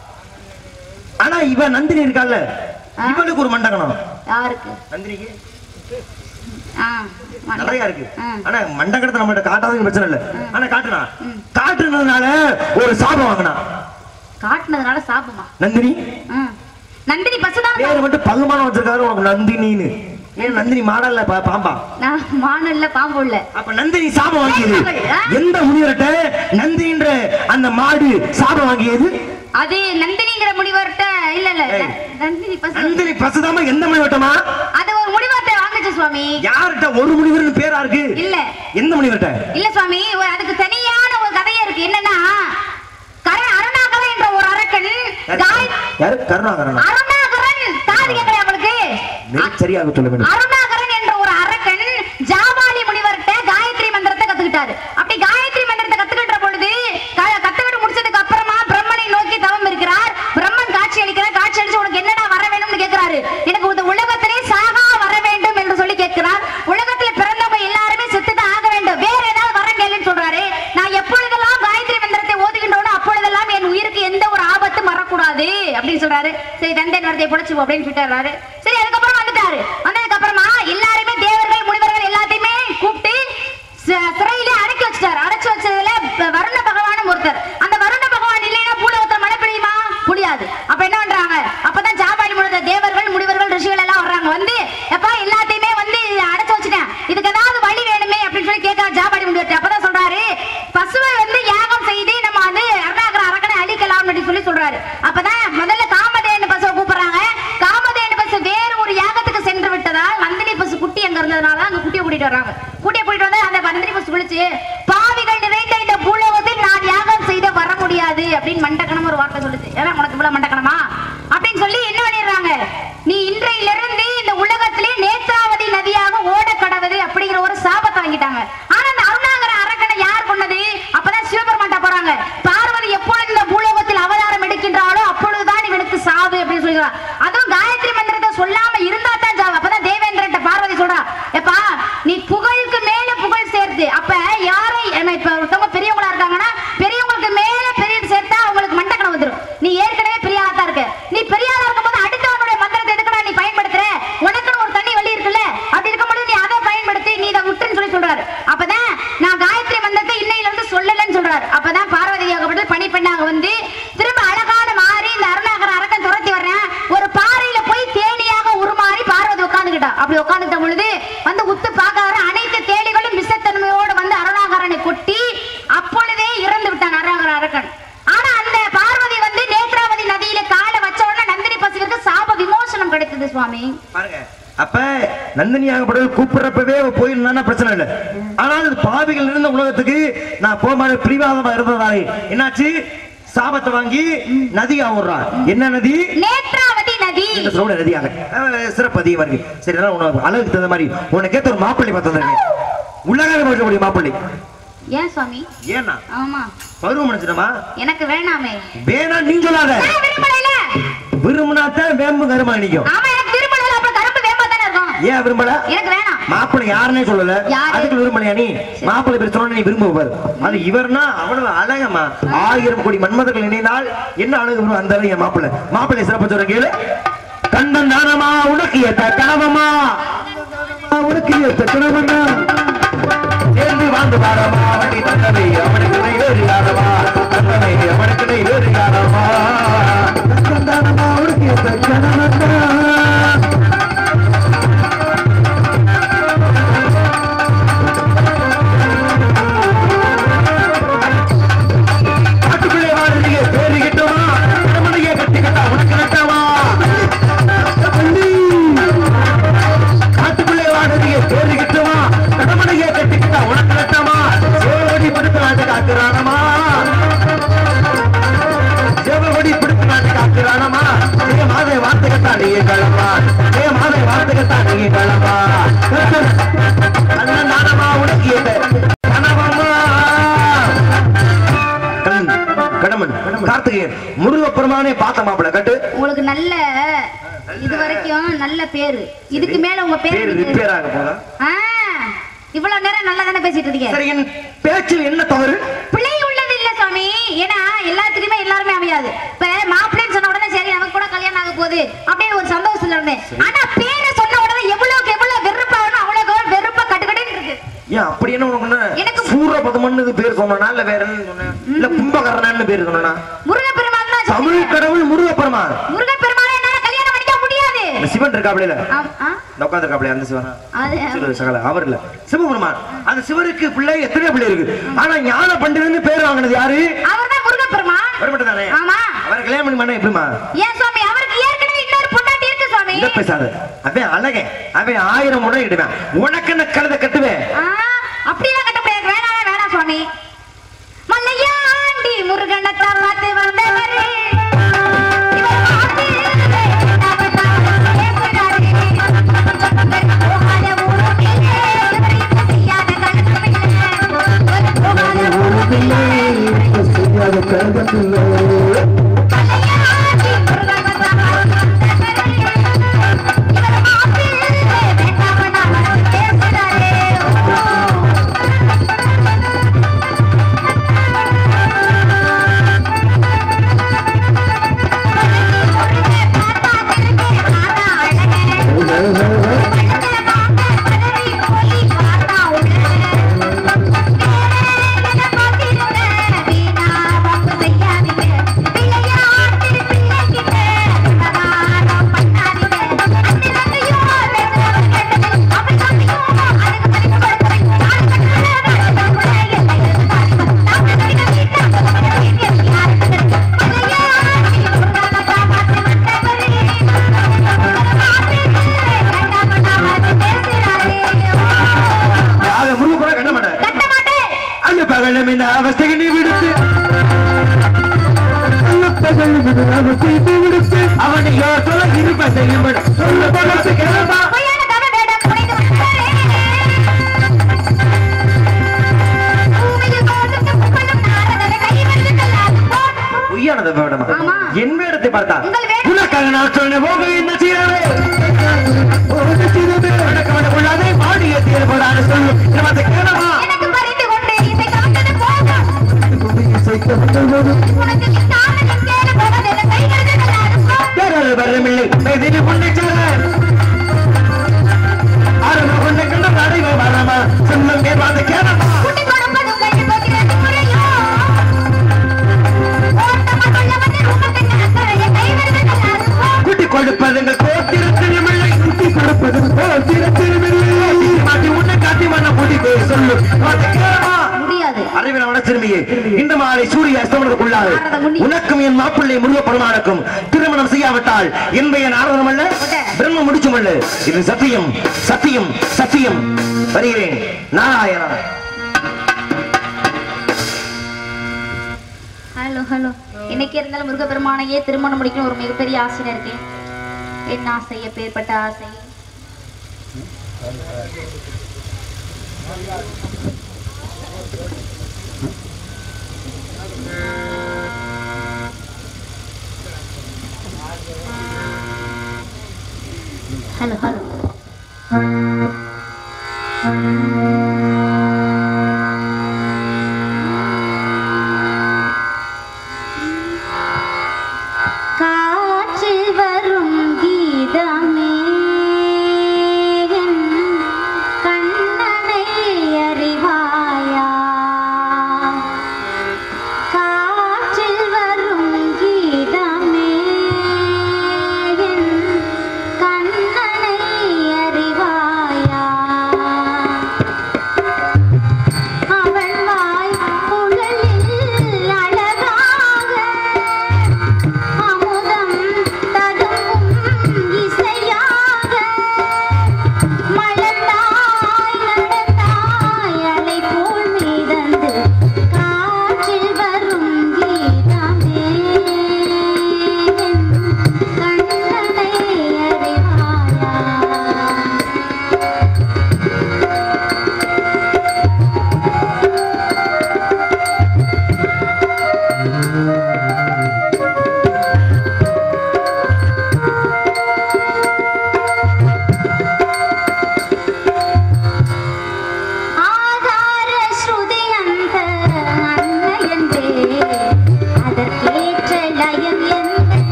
ஆனா இவ நந்தினி இருக்கால ஆ. இவளுக்கு ஒரு மண்டகணம் யாருக்கு நந்தினிக்கு ஆ மண்டை. நிறைய இருக்கு ஆ. ஆனா மண்டகணத்தை நம்மகிட்ட காட்டாதது பிரச்சனை இல்ல ஆனா காட்டுனா காட்டுனதுனால ஒரு சாபம் வாங்கினா காட்டுனதுனால சாப்பிடுமா நந்தினி ம். நந்தினி பசு தான் பேர் மட்டும் பகுமானம் வச்சிருக்காரு உனக்கு நந்தினின்னு ஏன் நந்தினி மாடல்ல பா- பாம்பா நான் மானு இல்ல பாம்பு இல்ல அப்ப நந்தினி சாபம் வாங்கியது ஆ. எந்த முனிவர்கிட்ட நந்தின்ற அந்த மாடு சாபம் வாங்கியது அது நந்தினிங்கிற முனிவர்கிட்ட இல்ல இல்ல ஏய். நந்தினி பசு நந்தினி பசுதாம எந்த முனிவர்ட்டமா அது ஒரு முனிவர்கிட்ட வாங்குச்சு சுவாமி யார்கிட்ட ஒரு முனிவர்னு பேரா இருக்கு இல்ல எந்த முனிவர்கிட்ட இல்ல சுவாமி ஒரு- அதுக்கு தனியான ஒரு கதையே இருக்கு என்னன்னா கர அருணாகரன் என்ற ஒரு அரக்கன் காய் யாரு கருணாகரன் அருணாகரன் காது கேட்கலையா உங்களுக்கு சரியாக சொல்ல வேண்டும் அருணாகரன் என்ற ஒரு அரக்கன் ஜாபாலி முனிவர்கிட்ட காயத்ரி மந்திரத்தை கத்துக்கிட்டாரு அப்படி காயத்ரி மந்திரத்தை கத்துக்கிட்ட பொழுது க- கத்துக்கிட்டு முடிச்சதுக்கு அப்புறமா பிரம்மனை நோக்கி தவம் இருக்கிறார் பிரம்மன் காட்சி அளிக்கிறார் காட்சி அளிச்சு உனக்கு என்னடா வர வேணும்னு கேட்கிறாரு எனக்கு இந்த உலகத்திலே சாகா வர வேண்டும் என்று சொல்லி கேட்கிறார் உலகத்துல பிறந்தவங்க எல்லாருமே செத்துதான் ஆக வேண்டும் வேற ஏதாவது வரம் கேளுன்னு சொல்றாரு நான் எப்பொழுதெல்லாம் காயத்ரி மந்திரத்தை ஓதுகின்றோனோ அப்பொழுதெல்லாம் என் உயிருக்கு எந்த ஒரு ஆபத்தும் வரக்கூடாது அப்படின்னு சொல்றாரு சரி தந்தை நடத்தை புடைச்சு அப்படின்னு சொல்லிட்டாரு சரி அதுக்கப்புறம் வந்துட்டாரு வந்ததுக்கு அப்புறமா எல்லாருமே தேவர்கள் முனிவர்கள் எல்லாத்தையுமே கூப்பிட்டு ச- சிறையிலே அடைக்கி வச்சிட்டாரு அடைச்சு வச்சதுல ப- வருண பகவானும் ஒருத்தர் அந்த வருண பகவான் இல்லைன்னா பூலோகத்துல மழை பெய்யுமா முடியாது அப்ப என்ன பண்றாங்க அப்பதான் ஜாபாலி முழுத தேவர்கள் முனிவர்கள் ரிஷிகள் எல்லாம் வர்றாங்க வந்து எப்பா எல்லாத்தையுமே வந்து அடைச்சு வச்சுட்டேன் இதுக்கு ஏதாவது வழி வேணுமே அப்படின்னு சொல்லி கேட்கா ஜாபாலி முனிவர் அப்பதான் சொல்றாரு பசுவை வந்து யாகம் செய்து நம்ம வந்து அருணாகர அரக்கனை அழிக்கலாம் அப்படின்னு சொல்லி சொல்றாரு அப்பதான் முதல்ல காமதேனு பசுவை கூப்பிடுறாங்க காமதேனு பசு வேறு ஒரு யாகத்துக்கு சென்று விட்டதால் நந்தினி பசு குட்டி அங்க இருந்ததுனால அங்க குட்டியை கூட்டிட்டு வர்றாங்க குட்டியை கூட்டிட்டு வந்து அந்த நந்தினி பசு விழிச்சு பாவிகள் நிறைந்த இந்த பூலோகத்தில் நான் யாகம் செய்த வர முடியாது அப்படின்னு மண்டக்கணம் ஒரு வார்த்தை சொல்லுச்சு ஏன்னா உனக்கு இவ்வளவு மண்டக்கணமா அப்படின்னு சொல்லி என்ன பண்ணிடுறாங்க நீ இன்றையிலிருந்து இந்த உலகத்திலே நேத்ராவதி நதியாக ஓட கடவுது அப்படிங்கிற ஒரு சாபத்தை வாங்கிட்டாங்க ஆனா அந்த அருணாகர அரக்கனை யார் கொண்டது அப்பதான் சிவபெருமான்ட்ட போறாங்க பார்வதி எப்பொழுது இந்த பூலோகத்தில் அவதாரம் எடுக்கின்றாளோ அப்பொழுதுதான் இவனுக்கு சாவு அப்படின்னு சொல்லிடுறான் அதுவும் காயத்ரி மந்திரத்தை சொல்லாம இருந்தா தான் சாவு அப்பதான் தேவேந்திரன்ட்ட பார்வதி சொல்றா எப்பா நீ புகழுக்கு மேல புகழ் சேர்த்து அப்ப யாரை என்ன இப்ப ஒருத்தவங்க பெரியவங்களா இருக்காங்கன்னா பெரியவங்களுக்கு மேல பெரிய சேர்த்தா அவங்களுக்கு மண்டக்கணம் வந்துரும் நீ ஏற்கனவே பெரிய ஆளா இருக்க நீ பெரிய ஆளா இருக்கும்போது அடுத்தவனுடைய மந்திரத்தை எதுக்குடா நீ பயன்படுத்துற உனக்குன்னு ஒரு தனி வழி இருக்குல்ல அப்படி இருக்கும்போது நீ அதை பயன்படுத்தி நீ இதை விட்டுன்னு சொல்லி சொல்றாரு அப்பதான் நான் காயத்ரி மந்திரத்தை இன்னையில இருந்து சொல்லலன்னு சொல்றாரு அப்பதான் பார்வதி ஆகப்பட்டு பணி பெண்ணாக வந்து திரும்ப அழகான மாறி இந்த அருணாகர அரக்கன் துரத்தி வர்றேன் ஒரு பாறையில போய் தேனியாக உருமாறி பார்வதி உட்கார்ந்துகிட்டா அப்படி உட்கார்ந்துட்ட பொழுது வந்து உத்து பார்க்க அனைத்து தேனிகளும் விஷத்தன்மையோடு வந்து அருணாகரனை கொட்டி அப்பொழுதே இறந்து விட்டான் அருணாகர அரக்கன் ஆனா அந்த பார்வதி வந்து நேத்ராவதி நதியில காலை வச்ச உடனே நந்தினி பசுவிற்கு சாப விமோசனம் கிடைத்தது சுவாமி பாருங்க அப்ப நந்தினியாகப்பட்டது கூப்பிடுறப்பவே அவ போயிருந்தானா பிரச்சனை இல்லை ஆனால் அது பாவிகள் இருந்த உலகத்துக்கு நான் போக பிரிவாதமா இருந்ததாலே என்னாச்சு சாபத்தை வாங்கி நதியா ஓடுறா என்ன நதி நேத்ராவதி நதி இந்த சோழ நதியாக அஹ் சிறப்பு அதிகமா இருக்கு சரி அதான் உனக்கு அழகுக்கு தகுந்த மாதிரி உனக்கு ஏத்த ஒரு மாப்பிள்ளை பார்த்து வந்திருக்கேன் உலக முடிய மாப்பிள்ளை ஏன் சுவாமி ஏன்னா ஆமா பருவம் நினைச்சிட்டமா எனக்கு வேணாமே வேணா நீ சொல்லாத நான் விரும்பலைல விரும்பினாத்தான் வேம்பு கருமா நினைக்கும் ஆமா எனக்கு விரும்பல அப்ப கரும்பு வேம்பா தானே இருக்கும் ஏன் விரும்பல எனக்கு வேணாம் மாப்பிள்ளை யாருன்னே சொல்லல யாரு? அதுக்கு விரும்பலையா நீ மாப்பிள்ளை பேர் சொன்ன நீ விரும்புவார் அது இவர்னா அவ்வளவு அழகமா ஆயிரம் கோடி மன்மதர்கள் இணைந்தால் என்ன அழகு வரும் அந்த அழகு என் மாப்பிள்ளை மாப்பிள்ளை சிறப்பு சொல்ற கேளு கண்ணன் தானமா உனக்கு ஏத்த கனவமா உனக்கு ஏத்த கணவனா சேர்ந்து வாழ்ந்து பாரமா வண்டி தந்தவை அவனுக்கு வேறு யாரமா தந்தவை அவனுக்கு வேறு யாரமா சந்தானமா உனக்கு ஏத்த கணவனா காட்டுக்குள்ளே வாழ்றீங்க பேரு கிட்டவா திருமணையே கட்டிக்கிட்டா உனக்கு நட்டவா காட்டுக்குள்ளே வாழ்றீங்க பேரு கிட்டவா கடமனையே கட்டிக்கிட்டா உனக்கு நட்டவா சேவடி படுத்து நாட்டு காக்குறானமா சேவடி பிடித்து நாட்டு காக்குறானமா ஏ மாதை வார்த்தை கட்டா நீங்க கிளம்பா ஏ மாதை வார்த்தை கட்டா நீங்க கிளம்பா அண்ணன் நானமா உனக்கு ஏத்த கனவமா கண்ணன் கடமன் கார்த்திகேயன் முருகப்பெருமானே பார்த்த மாப்பிள கட்டு உங்களுக்கு நல்ல இது வரைக்கும் நல்ல பேரு இதுக்கு மேல உங்க பேர் பேர் இருக்கு. ரிப்பேர் ஆக போதா ஆ, இவ்வளவு நேரம் நல்லா தானே பேசிட்டு இருக்கீங்க சரி என் பேச்சில் என்ன தவறு பிழை உள்ளது இல்ல சுவாமி ஏன்னா எல்லாத்துக்குமே எல்லாருமே அமையாது இப்ப மாப்பிள்ளைன்னு சொன்ன உடனே சரி நமக்கு கூட கல்யாணம் ஆக போகுது அப்படின்னு ஒரு சந்தோஷத்துல இருந்தேன் ஆனா பேரை சொன்ன உடனே எவ்வளவுக்கு எவ்வளவு வெறுப்பாகணும் அவ்வளவுக்கு வெறுப்பா கட்டுக்கட்டுன்னு இருக்கு ஏன் அப்படி என்ன உனக்கு எனக்கு- சூரபதமன்னு பேர் சொன்னா இல்ல வேற என்ன சொன்னேன் இல்ல கும்பகர்ணன்னு பேர் சொன்னா முருகப்பெருமான் தான் தமிழ் சொன்னீங்க. கடவுள் முருகப்பெருமான் முருகப்பெருமானை என்னால கல்யாணம் பண்ணிக்க முடியாது இந்த சிவன் இருக்காப்ல ஆம், ஆ, உட்காந்துருக்காப்ல அந்த சிவனா அது சிவ சகல அவர் இல்ல சிவபெருமான் அந்த சிவருக்கு பிள்ளை எத்தனை பிள்ளை இருக்கு ஆனா ஞான பண்டிதன்னு பேர் வாங்கினது யாரு அவர்தான் முருகப்பெருமான் வரமாட்டே தானே ஆமா அவர் கல்யாணம் பண்ணி பண்ண எப்படிமா ஏன் சுவாமி அவருக்கு ஏற்கனவே இன்னொரு பொண்டாட்டி இருக்கு சுவாமி இத பேசாத அவன் அழகன் அவன் ஆயிரம் முறை இடுவேன் உனக்கு என்ன கழுத கட்டுவேன் ஆ, அப்படிலாம் கட்ட முடியாது வேணாம் வேணாம் சுவாமி மல்லையாண்டி முருகனை தவாத்து வந்தவரே இவர் வாக்கு பேசுகிறாரே. இவர் போகாத ஊருக்கிலே, இவர் இப்ப செய்யாத கணக்குமில்லை. இவர் போகாத ஊருக்கிலே, செய்யாத கழகத்தில்லை மல்லையாண்டி முருகனை தவாத்து வந்தவரே. இவர் வாக்கு வேண்டாம் பேசுகிறாரே. ஓ. யார முருகப்பட கட்ட மாட்டேன் அந்த பகலம் இந்த அவஸ்தையை நீ விடுத்து அவனை யார் சொல்ல இருப்ப செய்யும் சொல்ல பகத்து கிளம்பா பொய்யானத வேடமா ஆமா. என் வேடத்தை பார்த்தா உங்கள் வேடம். உனக்காக நான் சொன்ன போக என்ன செய்யறாரு உள்ளாதே பாடிய தீர் போடாது சொல்லு நமது கேளமா எனக்கு பறித்து கொண்டு இசை காத்தது போதும் உனக்கு நிற்காம நிற்கேல போவதில்லை கைகிறது நல்லாருக்கும் வேறொரு வரமில்லை மெதிரி கொண்டு சேர அருமை கொண்ட கண்ட நடைவை வரமா சொல்லும் மேல் வந்து கேளமா குட்டி கொடுப்பது உங்கள் போகிறது முறையோ ஓட்டமா கொள்ள வந்து உமக்கு அக்கறைய கைகிறது நல்லாருக்கும் குட்டி கொடுப்பதுங்க கோத்திரத்திலுமில்லை குட்டி கொடுப்பது கோத்திரத்திலுமில்லை மாட்டி உன்னை காட்டி மன்ன முடிவு சொல்லு வந்து கேளமா முடியாது அறிவில வளர்ச்சிருமையே இந்த மாலை சூரிய அஸ்தமனத்துக்குள்ளாது உனக்கும் என் மாப்பிள்ளை முருகப்பெருமானுக்கும் திருமணம் செய்யாவிட்டால் என்பைய நாரதம் அல்ல பிரம்ம முடிச்சும் அல்ல இது சத்தியம் சத்தியம் சத்தியம் வருகிறேன் நாராயணா ஹலோ ஹலோ இன்னைக்கு இருந்தாலும் முருகப்பெருமானையே திருமணம் முடிக்கணும் ஒரு மிகப்பெரிய ஆசையில இருக்கேன் என்ன ஆசை எப்பேற்பட்ட ஆசை ஹலோ ஹலோ